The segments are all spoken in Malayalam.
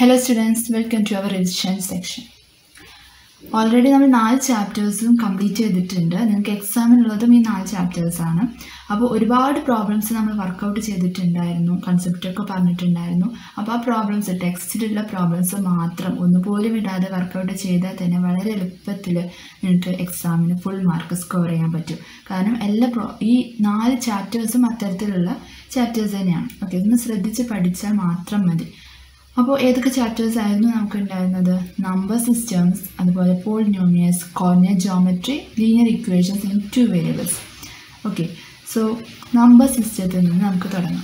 Hello students welcome to our revision section already നമ്മൾ നാല് ചാപ്റ്റേഴ്സും കംപ്ലീറ്റ് ചെയ്തിട്ടുണ്ട് നിങ്ങൾക്ക് എക്സാമിനുള്ളതും ഈ നാല് ചാപ്റ്റേഴ്സാണ് അപ്പോൾ ഒരുപാട് പ്രോബ്ലംസ് നമ്മൾ വർക്കൗട്ട് ചെയ്തിട്ടുണ്ടായിരുന്നു കൺസെപ്റ്റൊക്കെ പറഞ്ഞിട്ടുണ്ടായിരുന്നു അപ്പോൾ ആ പ്രോബ്ലംസ് ടെക്സ്റ്റിലുള്ള പ്രോബ്ലംസ് മാത്രം ഒന്നുപോലും ഇടാതെ വർക്കൗട്ട് ചെയ്താൽ തന്നെ വളരെ എളുപ്പത്തിൽ നിങ്ങൾക്ക് എക്സാമിന് ഫുൾ മാർക്ക് സ്കോർ ചെയ്യാൻ പറ്റും കാരണം എല്ലാ പ്രോ ഈ നാല് ചാപ്റ്റേഴ്സും അത്തരത്തിലുള്ള ചാപ്റ്റേഴ്സ് തന്നെയാണ് ഓക്കെ ഇതൊന്ന് ശ്രദ്ധിച്ച് പഠിച്ചാൽ മാത്രം മതി അപ്പോൾ ഏതൊക്കെ ചാപ്റ്റേഴ്സ് ആയിരുന്നു നമുക്ക് ഉണ്ടായിരുന്നത് നമ്പർ സിസ്റ്റംസ് അതുപോലെ polynomials coordinate geometry linear equations in two variables okay so number സിസ്റ്റത്തിൽ നിന്ന് നമുക്ക് തുടങ്ങാം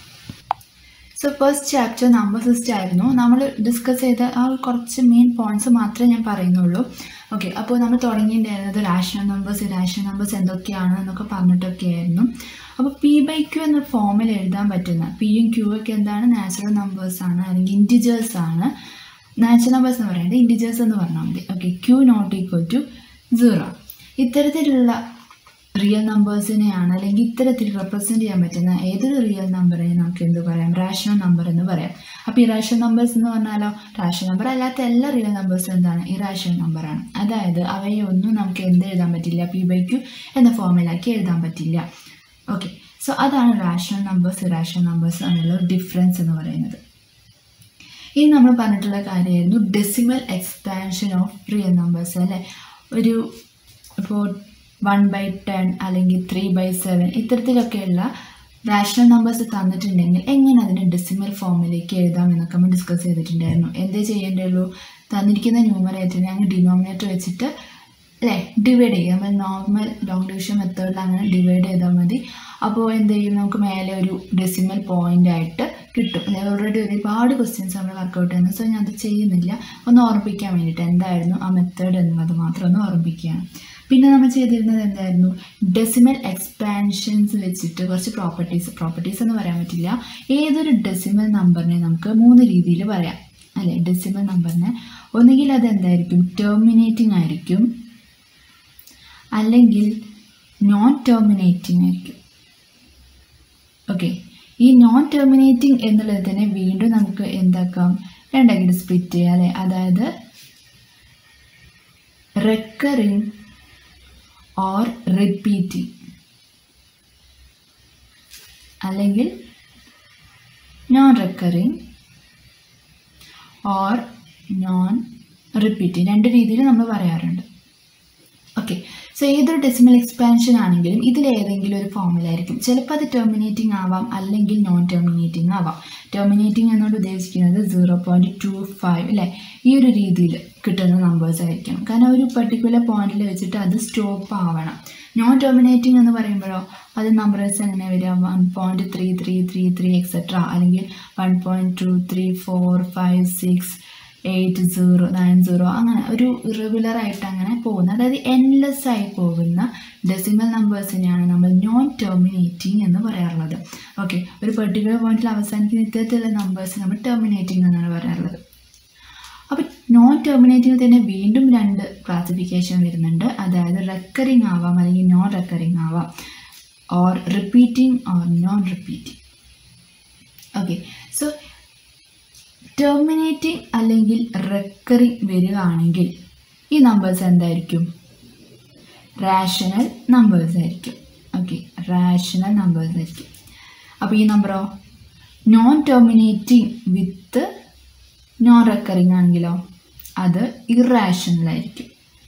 so first chapter number system ആയിരുന്നു നമ്മൾ ഡിസ്കസ് ചെയ്ത ആ കുറച്ച് മെയിൻ പോയിന്റ്സ് മാത്രമേ ഞാൻ പറയുന്നുള്ളൂ ഓക്കെ അപ്പോൾ നമ്മൾ തുടങ്ങിയിട്ടുണ്ടായിരുന്നത് റാഷണൽ നമ്പേഴ്സ് ഇറാഷണൽ നമ്പേഴ്സ് എന്തൊക്കെയാണ് എന്നൊക്കെ പറഞ്ഞിട്ടൊക്കെ ആയിരുന്നു അപ്പോൾ പി ബൈ ക്യു എന്ന ഫോമിൽ എഴുതാൻ പറ്റുന്ന പിയും ക്യൂ ഒക്കെ എന്താണ് നാച്ചുറൽ നമ്പേഴ്സ് ആണ് അല്ലെങ്കിൽ ഇൻറ്റിജേഴ്സ് ആണ് നാച്ചുറൽ നമ്പേഴ്സ് എന്ന് പറയുന്നത് ഇൻറ്റിജേഴ്സ് എന്ന് പറഞ്ഞാൽ മതി okay Q not equal to zero ഇത്തരത്തിലുള്ള റിയൽ നമ്പേഴ്സിനെയാണ് അല്ലെങ്കിൽ ഇത്തരത്തിൽ റെപ്രസെൻറ്റ് ചെയ്യാൻ പറ്റുന്ന ഏതൊരു റിയൽ നമ്പറിനെ നമുക്ക് എന്ത് പറയാം റാഷണൽ നമ്പർ എന്ന് പറയാം അപ്പോൾ ഇറാഷണൽ നമ്പേഴ്സ് എന്ന് പറഞ്ഞാലോ റാഷണൽ നമ്പർ അല്ലാത്ത എല്ലാ റിയൽ നമ്പേഴ്സും എന്താണ് ഇറാഷണൽ നമ്പറാണ് അതായത് അവയെ ഒന്നും നമുക്ക് എന്ത് എഴുതാൻ പറ്റില്ല പി ബൈ ക്യു എന്ന ഫോമിലാക്കി എഴുതാൻ പറ്റില്ല ഓക്കെ സോ അതാണ് റാഷണൽ നമ്പേഴ്സ് ഇറാഷണൽ നമ്പേഴ്സ് എന്നുള്ള ഡിഫറൻസ് എന്ന് പറയുന്നത് ഇനി നമ്മൾ പറഞ്ഞിട്ടുള്ള കാര്യമായിരുന്നു decimal expansion of real numbers അല്ലേ ഒരു ഇപ്പോൾ വൺ ബൈ ടെൻ അല്ലെങ്കിൽ ത്രീ ബൈ സെവൻ ഇത്തരത്തിലൊക്കെയുള്ള റാഷണൽ നമ്പേഴ്സ് തന്നിട്ടുണ്ടെങ്കിൽ എങ്ങനെ അതിനെ ഡെസിമൽ ഫോമിലേക്ക് എഴുതാം എന്നൊക്കെ നമ്മൾ ഡിസ്കസ് ചെയ്തിട്ടുണ്ടായിരുന്നു എന്തേ ചെയ്യേണ്ടുള്ളൂ തന്നിരിക്കുന്ന ന്യൂമറേറ്ററിനെ അങ്ങ് ഡിനോമിനേറ്റർ വെച്ചിട്ട് അല്ലേ ഡിവൈഡ് ചെയ്യും നമ്മൾ നോർമൽ ലോങ് ഡിവിഷൻ മെത്തേഡിൽ അങ്ങനെ ഡിവൈഡ് ചെയ്താൽ മതി അപ്പോൾ എന്ത് ചെയ്യും നമുക്ക് മേലെ ഒരു ഡെസിമൽ പോയിന്റ് ആയിട്ട് കിട്ടും അതായത് ഓൾറെഡി ഒരുപാട് ക്വസ്റ്റ്യൻസ് നമ്മൾ വർക്കൗട്ട് ചെയ്യുന്നത് സോ ഞാൻ അത് ചെയ്യുന്നില്ല ഒന്ന് ഓർമ്മിപ്പിക്കാൻ വേണ്ടിയിട്ട് എന്തായിരുന്നു ആ മെത്തേഡ് എന്നുള്ളത് മാത്രം ഒന്ന് ഓർമ്മിപ്പിക്കുകയാണ് പിന്നെ നമ്മൾ ചെയ്തിരുന്നത് എന്തായിരുന്നു ഡെസിമൽ എക്സ്പാൻഷൻസ് വെച്ചിട്ട് കുറച്ച് പ്രോപ്പർട്ടീസ് പ്രോപ്പർട്ടീസ് എന്ന് പറയാൻ പറ്റില്ല ഏതൊരു ഡെസിമൽ നമ്പറിനെ നമുക്ക് മൂന്ന് രീതിയിൽ പറയാം അല്ലേ ഡെസിമൽ നമ്പറിനെ ഒന്നുകിൽ അത് എന്തായിരിക്കും ടെർമിനേറ്റിംഗ് ആയിരിക്കും അല്ലെങ്കിൽ നോൺ ടെർമിനേറ്റിംഗ് ആയിരിക്കും ഓക്കെ ഈ നോൺ ടെർമിനേറ്റിംഗ് എന്നുള്ളത് തന്നെ വീണ്ടും നമുക്ക് എന്താക്കാം രണ്ടാക്കിയിട്ട് സ്പ്ലിറ്റ് ചെയ്യാം അല്ലേ അതായത് റെക്കറിങ് ഓർ റിപ്പീറ്റിംഗ് അല്ലെങ്കിൽ non recurring or non repeating രണ്ട് രീതിയിൽ നമ്മൾ പറയാറുണ്ട് ഓക്കെ സോ ഏതൊരു ഡെസിമൽ എക്സ്പാൻഷൻ ആണെങ്കിലും ഇതിലേതെങ്കിലും ഒരു ഫോമിലായിരിക്കും ചിലപ്പോൾ അത് ടെർമിനേറ്റിംഗ് ആവാം അല്ലെങ്കിൽ നോൺ ടെർമിനേറ്റിംഗ് ആവാം ടെർമിനേറ്റിംഗ് എന്നോട് ഉദ്ദേശിക്കുന്നത് സീറോ പോയിൻറ്റ് ടു ഫൈവ് അല്ലേ ഈ ഒരു രീതിയിൽ കിട്ടുന്ന നമ്പേഴ്സ് ആയിരിക്കണം കാരണം ഒരു പെർട്ടിക്കുലർ പോയിന്റിൽ വെച്ചിട്ട് അത് സ്റ്റോപ്പ് ആവണം നോൺ ടെർമിനേറ്റിംഗ് എന്ന് പറയുമ്പോഴോ അത് നമ്പേഴ്സ് എങ്ങനെ വരിക one point three three three three etcetera അല്ലെങ്കിൽ one point two three four five six eight zero nine zero അങ്ങനെ ഒരു ഇറഗുലർ ആയിട്ട് അങ്ങനെ പോകുന്ന അതായത് എൻലെസ് ആയി പോകുന്ന ഡെസിമൽ നമ്പേഴ്സിനെയാണ് നമ്മൾ നോൺ ടെർമിനേറ്റിംഗ് എന്ന് പറയാറുള്ളത് ഓക്കെ ഒരു പെർട്ടിക്കുലർ പോയിന്റിൽ അവസാനിക്കുന്ന ഇത്തരത്തിലുള്ള നമ്പേഴ്സ് നമ്മൾ ടെർമിനേറ്റിംഗ് എന്നാണ് പറയാറുള്ളത് അപ്പോൾ നോൺ ടെർമിനേറ്റിംഗ് തന്നെ വീണ്ടും രണ്ട് ക്ലാസിഫിക്കേഷൻ വരുന്നുണ്ട് അതായത് റെക്കറിങ് ആവാം അല്ലെങ്കിൽ നോൺ റെക്കറിങ് ആവാം or repeating or non repeating okay so terminating അല്ലെങ്കിൽ റെക്കറിങ് വരികയാണെങ്കിൽ ഈ നമ്പേഴ്സ് എന്തായിരിക്കും റാഷണൽ നമ്പേഴ്സ് ആയിരിക്കും ഓക്കെ റാഷണൽ നമ്പേഴ്സ് ആയിരിക്കും അപ്പോൾ ഈ നമ്പറോ non terminating with non recurring ആണെങ്കിലോ അത് ഇറാഷണൽ ആയിരിക്കും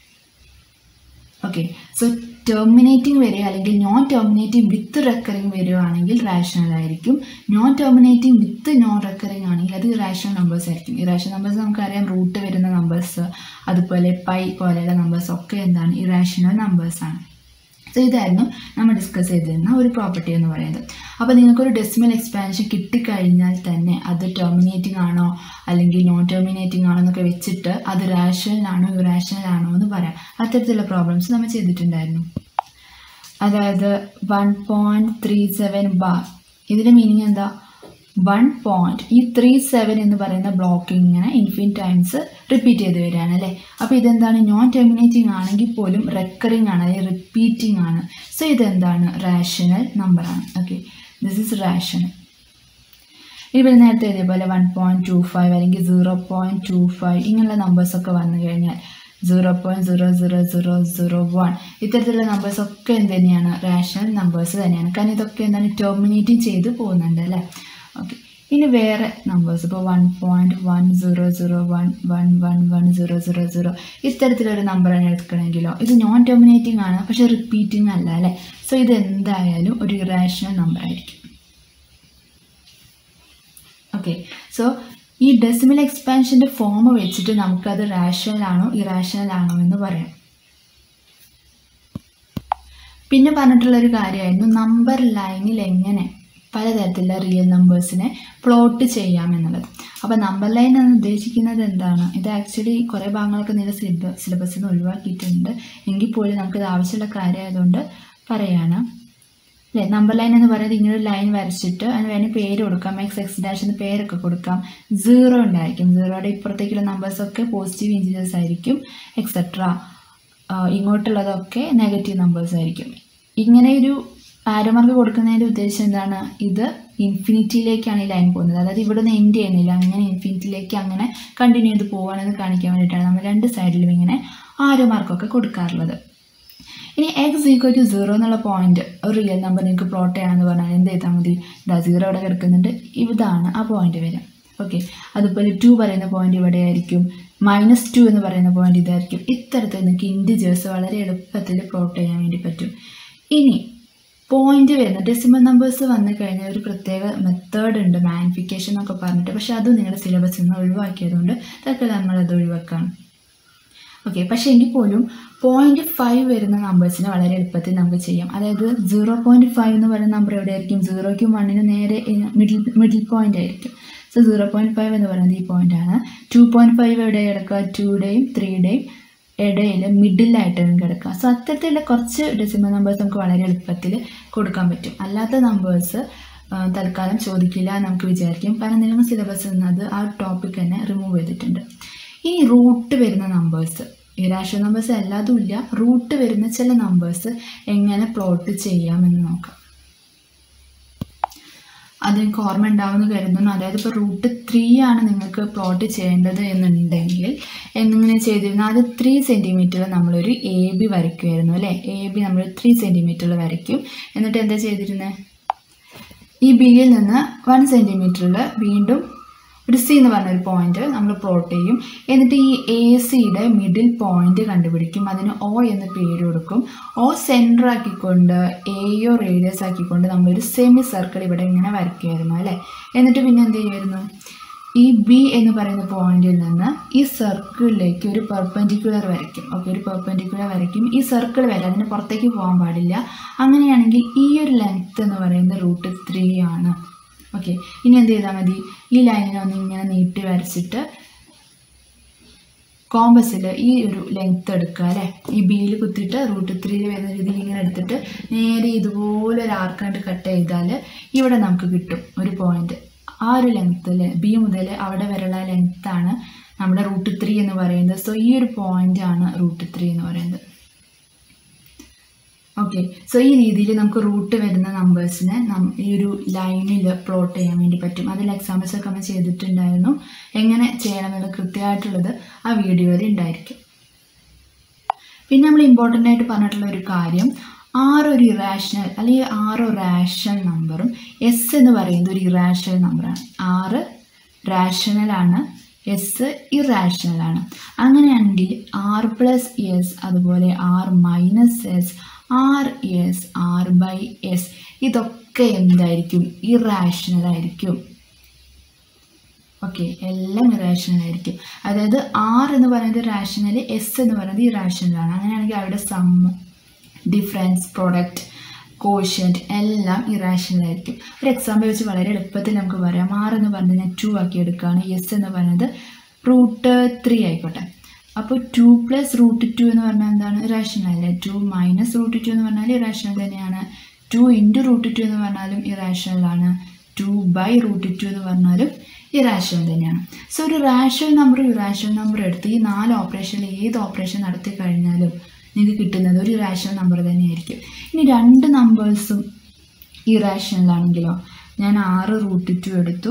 ഓക്കെ സോ ടെർമിനേറ്റിംഗ് വരിക അല്ലെങ്കിൽ നോൺ ടെർമിനേറ്റിംഗ് വിത്ത് റെക്കറിങ് വരികയാണെങ്കിൽ റാഷണൽ ആയിരിക്കും non terminating with non recurring ആണെങ്കിൽ അത് ഇറാഷണൽ നമ്പേഴ്സ് ആയിരിക്കും ഇറാഷണൽ നമ്പേഴ്സ് നമുക്കറിയാം റൂട്ട് വരുന്ന നമ്പേഴ്സ് അതുപോലെ പൈ പോലെയുള്ള നമ്പേഴ്സ് ഒക്കെ എന്താണ് ഇറാഷണൽ നമ്പേഴ്സാണ് സോ ഇതായിരുന്നു നമ്മൾ ഡിസ്കസ് ചെയ്തിരുന്ന ഒരു പ്രോപ്പർട്ടി എന്ന് പറയുന്നത് അപ്പോൾ നിങ്ങൾക്കൊരു ഡെസിമൽ എക്സ്പാൻഷൻ കിട്ടിക്കഴിഞ്ഞാൽ തന്നെ അത് ടെർമിനേറ്റിംഗ് ആണോ അല്ലെങ്കിൽ നോൺ ടെർമിനേറ്റിംഗ് ആണോ എന്നൊക്കെ വെച്ചിട്ട് അത് റാഷണൽ ആണോ ഇറാഷണൽ ആണോ എന്ന് പറയാം അത്തരത്തിലുള്ള പ്രോബ്ലംസ് നമ്മൾ ചെയ്തിട്ടുണ്ടായിരുന്നു അതായത് one point three seven bar ഇതിൻ്റെ മീനിങ് എന്താ വൺ പോയിന്റ് ഈ ത്രീ സെവൻ എന്ന് പറയുന്ന ബ്ലോക്ക് ഇങ്ങനെ ഇൻഫിനിറ്റ് ടൈംസ് റിപ്പീറ്റ് ചെയ്ത് വരികയാണ് അല്ലേ അപ്പോൾ ഇതെന്താണ് നോൺ ടെർമിനേറ്റിംഗ് ആണെങ്കിൽ പോലും റെക്കറിങ് ആണ് അതായത് റിപ്പീറ്റിംഗ് ആണ് സോ ഇതെന്താണ് റാഷണൽ നമ്പറാണ് ഓക്കെ ദിസ് ഇസ് റാഷണൽ ഇനിയിപ്പോൾ നേരത്തെ എഴുതിയ പോലെ വൺ പോയിൻറ്റ് ടു ഫൈവ് അല്ലെങ്കിൽ സീറോ പോയിൻറ്റ് ടു ഫൈവ് ഇങ്ങനെയുള്ള നമ്പേഴ്സൊക്കെ വന്നു കഴിഞ്ഞാൽ zero point zero zero zero zero one ഇത്തരത്തിലുള്ള നമ്പേഴ്സ് ഒക്കെ എന്ത് തന്നെയാണ് റാഷണൽ നമ്പേഴ്സ് തന്നെയാണ് കാരണം ഇതൊക്കെ എന്താണ് ടെർമിനേറ്റ് ചെയ്ത് പോകുന്നുണ്ട് അല്ലേ ഓക്കെ ഇനി വേറെ നമ്പേഴ്സ് ഇപ്പോൾ one point one zero zero one one one one zero zero zero ഇത്തരത്തിലൊരു നമ്പറാണ് എടുക്കണമെങ്കിലോ ഇത് നോൺ ടെർമിനേറ്റിംഗ് ആണ് പക്ഷേ റിപ്പീറ്റിംഗ് അല്ല അല്ലേ സോ ഇത് എന്തായാലും ഒരു ഇറാഷണൽ നമ്പർ ആയിരിക്കും ഓക്കെ സോ ഈ ഡെസിമൽ എക്സ്പാൻഷൻ്റെ ഫോം വെച്ചിട്ട് നമുക്കത് റാഷണൽ ആണോ ഇറാഷണൽ ആണോ എന്ന് പറയാം പിന്നെ പറഞ്ഞിട്ടുള്ളൊരു കാര്യമായിരുന്നു നമ്പർ ലൈനിൽ എങ്ങനെ പലതരത്തിലുള്ള റിയൽ നമ്പേഴ്സിനെ പ്ലോട്ട് ചെയ്യാം എന്നുള്ളത് അപ്പോൾ നമ്പർ ലൈൻ എന്ന് ഉദ്ദേശിക്കുന്നത് എന്താണ് ഇത് ആക്ച്വലി കുറേ ഭാഗങ്ങളൊക്കെ നിങ്ങളുടെ സിലബ സിലബസിൽ നിന്ന് ഒഴിവാക്കിയിട്ടുണ്ട് എങ്കിൽ പോലും നമുക്കിത് ആവശ്യമുള്ള കാര്യമായതുകൊണ്ട് പറയാണ് അല്ലേ നമ്പർ ലൈൻ എന്ന് പറയുന്നത് ഇങ്ങനെ ഒരു ലൈൻ വരച്ചിട്ട് അതിന് വേണ്ടി പേര് കൊടുക്കാം എക്സ് എക്സ് ഡാഷ് എന്ന് പേരൊക്കെ കൊടുക്കാം സീറോ ഉണ്ടായിരിക്കും സീറോയുടെ ഇപ്പുറത്തേക്കുള്ള നമ്പേഴ്സൊക്കെ പോസിറ്റീവ് ഇൻറ്റീജേഴ്സ് ആയിരിക്കും എക്സെട്ര ഇങ്ങോട്ടുള്ളതൊക്കെ നെഗറ്റീവ് നമ്പേഴ്സ് ആയിരിക്കും ഇങ്ങനെ ഒരു ആരോമാർക്ക് കൊടുക്കുന്നതിൻ്റെ ഉദ്ദേശം എന്താണ് ഇത് ഇൻഫിനിറ്റിയിലേക്കാണ് ഈ ലൈൻ പോകുന്നത് അതായത് ഇവിടെ നിന്ന് എൻഡ് ചെയ്യുന്നില്ല അങ്ങനെ ഇൻഫിനിറ്റിയിലേക്ക് അങ്ങനെ കണ്ടിന്യൂ ചെയ്ത് പോവുകയാണെന്ന് കാണിക്കാൻ വേണ്ടിയിട്ടാണ് നമ്മൾ രണ്ട് സൈഡിലും ഇങ്ങനെ ആരോ മാർക്കൊക്കെ കൊടുക്കാറുള്ളത് ഇനി എക്സ് ഈക്വൽ ടു സീറോ എന്നുള്ള പോയിന്റ് ഒരു റിയൽ നമ്പർ നിങ്ങൾക്ക് പ്ലോട്ട് ചെയ്യണമെന്ന് പറഞ്ഞാൽ എന്ത് ചെയ്താൽ മതി ഇതാ സീറോ ഇവിടെ കിടക്കുന്നുണ്ട് ഇതാണ് ആ പോയിന്റ് വരിക ഓക്കെ അതുപോലെ ടു പറയുന്ന പോയിന്റ് ഇവിടെ ആയിരിക്കും മൈനസ് ടു എന്ന് പറയുന്ന പോയിന്റ് ഇതായിരിക്കും ഇത്തരത്തിൽ നിങ്ങൾക്ക് ഇൻഡിജേഴ്സ് വളരെ എളുപ്പത്തിൽ പ്ലോട്ട് ചെയ്യാൻ വേണ്ടി പറ്റും ഇനി പോയിന്റ് വരുന്ന ഡെസിമൽ നമ്പേഴ്സ് വന്നു കഴിഞ്ഞാൽ ഒരു പ്രത്യേക മെത്തേഡ് ഉണ്ട് മാനിഫിക്കേഷൻ എന്നൊക്കെ പറഞ്ഞിട്ട് പക്ഷെ അത് നിങ്ങളുടെ സിലബസിൽ നിന്ന് ഒഴിവാക്കിയതുകൊണ്ട് ഇതൊക്കെ നമ്മളത് ഒഴിവാക്കാം ഓക്കെ പക്ഷേ എങ്കിൽ പോലും പോയിന്റ് ഫൈവ് വരുന്ന നമ്പേഴ്സിനെ വളരെ എളുപ്പത്തിൽ നമുക്ക് ചെയ്യാം അതായത് സീറോ പോയിന്റ് ഫൈവ് എന്ന് പറയുന്ന നമ്പർ എവിടെയായിരിക്കും സീറോയ്ക്കും വണ്ണിനും നേരെ മിഡിൽ മിഡിൽ പോയിന്റ് ആയിരിക്കും സോ സീറോ പോയിന്റ് ഫൈവ് എന്ന് പറയുന്നത് ഈ പോയിന്റ് ആണ് ടു പോയിന്റ് ഫൈവ് എവിടെ കിടക്കുക ടൂയുടെയും ത്രീയുടെയും ഇടയിൽ മിഡിലായിട്ടാണ് കിടക്കുക സോ അത്തരത്തിലുള്ള കുറച്ച് ഡെസിമൽ നമ്പേഴ്സ് നമുക്ക് വളരെ എളുപ്പത്തിൽ കൊടുക്കാൻ പറ്റും അല്ലാത്ത നമ്പേഴ്സ് തൽക്കാലം ചോദിക്കില്ല എന്ന് നമുക്ക് വിചാരിക്കും കാരണം നിങ്ങൾ സിലബസിൽ നിന്ന് അത് ആ ടോപ്പിക് തന്നെ റിമൂവ് ചെയ്തിട്ടുണ്ട് ഇനി റൂട്ട് വരുന്ന നമ്പേഴ്സ് ഇറാഷണൽ നമ്പേഴ്സ് അല്ലാതും ഇല്ല റൂട്ട് വരുന്ന ചില നമ്പേഴ്സ് എങ്ങനെ പ്ലോട്ട് ചെയ്യാമെന്ന് നോക്കാം അത് എനിക്ക് ഓർമ്മ ഉണ്ടാവുമെന്ന് കരുതുന്നു അതായത് ഇപ്പോൾ റൂട്ട് ത്രീ ആണ് നിങ്ങൾക്ക് പ്ലോട്ട് ചെയ്യേണ്ടത് എന്നുണ്ടെങ്കിൽ എന്നിങ്ങനെ ചെയ്തിരുന്നു അത് ത്രീ സെൻറ്റിമീറ്റർ നമ്മളൊരു എ ബി വരയ്ക്കുമായിരുന്നു അല്ലേ എ ബി നമ്മൾ ത്രീ സെൻറ്റിമീറ്ററിൽ വരയ്ക്കും എന്നിട്ട് എന്താ ചെയ്തിരുന്നത് ഈ ബിയിൽ നിന്ന് വൺ സെൻറ്റിമീറ്ററിൽ വീണ്ടും ഒരു സി എന്ന് പറഞ്ഞൊരു പോയിന്റ് നമ്മൾ പ്ലോട്ട് ചെയ്യും എന്നിട്ട് ഈ എ സിയുടെ മിഡിൽ പോയിന്റ് കണ്ടുപിടിക്കും അതിന് ഒ എന്ന് പേര് കൊടുക്കും ഒ സെൻറ്റർ ആക്കിക്കൊണ്ട് എയോ റേഡിയസ് ആക്കിക്കൊണ്ട് നമ്മളൊരു സെമി സർക്കിൾ ഇവിടെ ഇങ്ങനെ വരയ്ക്കുമായിരുന്നു അല്ലേ എന്നിട്ട് പിന്നെ എന്ത് ചെയ്യുമായിരുന്നു ഈ ബി എന്ന് പറയുന്ന പോയിന്റിൽ നിന്ന് ഈ സർക്കിളിലേക്ക് ഒരു പെർപ്പൻഡിക്കുലർ വരയ്ക്കും ഓക്കെ ഒരു പെർപ്പൻഡിക്കുലർ വരയ്ക്കും ഈ സർക്കിൾ വരെ അതിന് പുറത്തേക്ക് പോകാൻ പാടില്ല അങ്ങനെയാണെങ്കിൽ ഈ ഒരു ലെങ്ത് എന്ന് പറയുന്നത് റൂട്ട് ത്രീ ആണ് ഓക്കെ ഇനി എന്ത് ചെയ്താൽ മതി ഈ ലൈനിനെ ഒന്ന് ഇങ്ങനെ നീട്ടി വരച്ചിട്ട് കോമ്പസിൽ ഈ ഒരു ലെങ്ത് എടുക്കുക അല്ലേ ഈ ബിയിൽ കുത്തിയിട്ട് റൂട്ട് ത്രീയിൽ വരുന്ന രീതിയിൽ ഇങ്ങനെ എടുത്തിട്ട് നേരെ ഇതുപോലെ ഒരു ആർക്കാണ്ട് കട്ട് ചെയ്താൽ ഇവിടെ നമുക്ക് കിട്ടും ഒരു പോയിന്റ് ആ ഒരു ലെങ്ത്തിൽ ബി മുതൽ അവിടെ വരെയുള്ള ലെങ്ത്താണ് നമ്മുടെ റൂട്ട് ത്രീ എന്ന് പറയുന്നത് സോ ഈ ഒരു പോയിന്റ് ആണ് റൂട്ട് ത്രീ എന്ന് പറയുന്നത് ഓക്കെ സോ ഈ രീതിയിൽ നമുക്ക് റൂട്ട് വരുന്ന നമ്പേഴ്സിനെ ഈ ഒരു ലൈനിൽ പ്ലോട്ട് ചെയ്യാൻ വേണ്ടി പറ്റും അതിൽ എക്സാമ്പിൾസ് ഒക്കെ നമ്മൾ ചെയ്തിട്ടുണ്ടായിരുന്നു എങ്ങനെ ചെയ്യണമെന്നുള്ള കൃത്യമായിട്ടുള്ളത് ആ വീഡിയോയിൽ ഉണ്ടായിരിക്കും പിന്നെ നമ്മൾ ഇമ്പോർട്ടൻ്റ് ആയിട്ട് പറഞ്ഞിട്ടുള്ള ഒരു കാര്യം ആറ് ഒരു ഇറാഷണൽ അല്ലെങ്കിൽ ആറ് റാഷണൽ നമ്പറും എസ് എന്ന് പറയുന്നത് ഒരു ഇറാഷണൽ നമ്പറാണ് ആറ് റാഷണൽ ആണ് എസ് ഇറാഷണൽ ആണ് അങ്ങനെയാണെങ്കിൽ ആർ പ്ലസ് എസ് അതുപോലെ R minus S R S R by S ഇതൊക്കെ എന്തായിരിക്കും ഇറാഷണൽ ആയിരിക്കും ഓക്കെ എല്ലാം ഇറാഷണൽ ആയിരിക്കും അതായത് ആർ എന്ന് പറയുന്നത് റാഷണൽ എസ് എന്ന് പറയുന്നത് ഇറാഷണൽ ആണ് അങ്ങനെയാണെങ്കിൽ അവിടെ സം ഡിഫറൻസ് പ്രൊഡക്റ്റ് കോഷ്യൻറ്റ് എല്ലാം ഇറാഷണൽ ആയിരിക്കും ഒരു എക്സാമ്പിൾ വെച്ച് വളരെ എളുപ്പത്തിൽ നമുക്ക് പറയാം ആർ എന്ന് പറഞ്ഞാൽ ഞാൻ ടു ആക്കി എടുക്കുകയാണ് എസ് എന്ന് പറയുന്നത് റൂട്ട് ത്രീ ആയിക്കോട്ടെ അപ്പോൾ ടു പ്ലസ് റൂട്ട് ടു എന്ന് പറഞ്ഞാൽ എന്താണ് ഇറാഷണൽ അല്ലേ ടു മൈനസ് റൂട്ട് ടു എന്ന് പറഞ്ഞാൽ ഇറാഷണൽ തന്നെയാണ് ടു ഇൻറ്റു റൂട്ട് ടു എന്ന് പറഞ്ഞാലും ഇറാഷണൽ ആണ് ടു ബൈ റൂട്ട് ടു എന്ന് പറഞ്ഞാലും ഇറാഷണൽ തന്നെയാണ് സോ ഒരു റാഷണൽ നമ്പർ ഇറാഷണൽ നമ്പർ എടുത്ത് ഈ നാല് ഓപ്പറേഷനിൽ ഏത് ഓപ്പറേഷൻ നടത്തി കഴിഞ്ഞാലും നിങ്ങൾക്ക് കിട്ടുന്നത് ഒരു ഇറാഷണൽ നമ്പർ തന്നെയായിരിക്കും ഇനി രണ്ട് നമ്പേഴ്സും ഇറാഷണൽ ആണെങ്കിലോ ഞാൻ ആറ് റൂട്ട് ടു എടുത്തു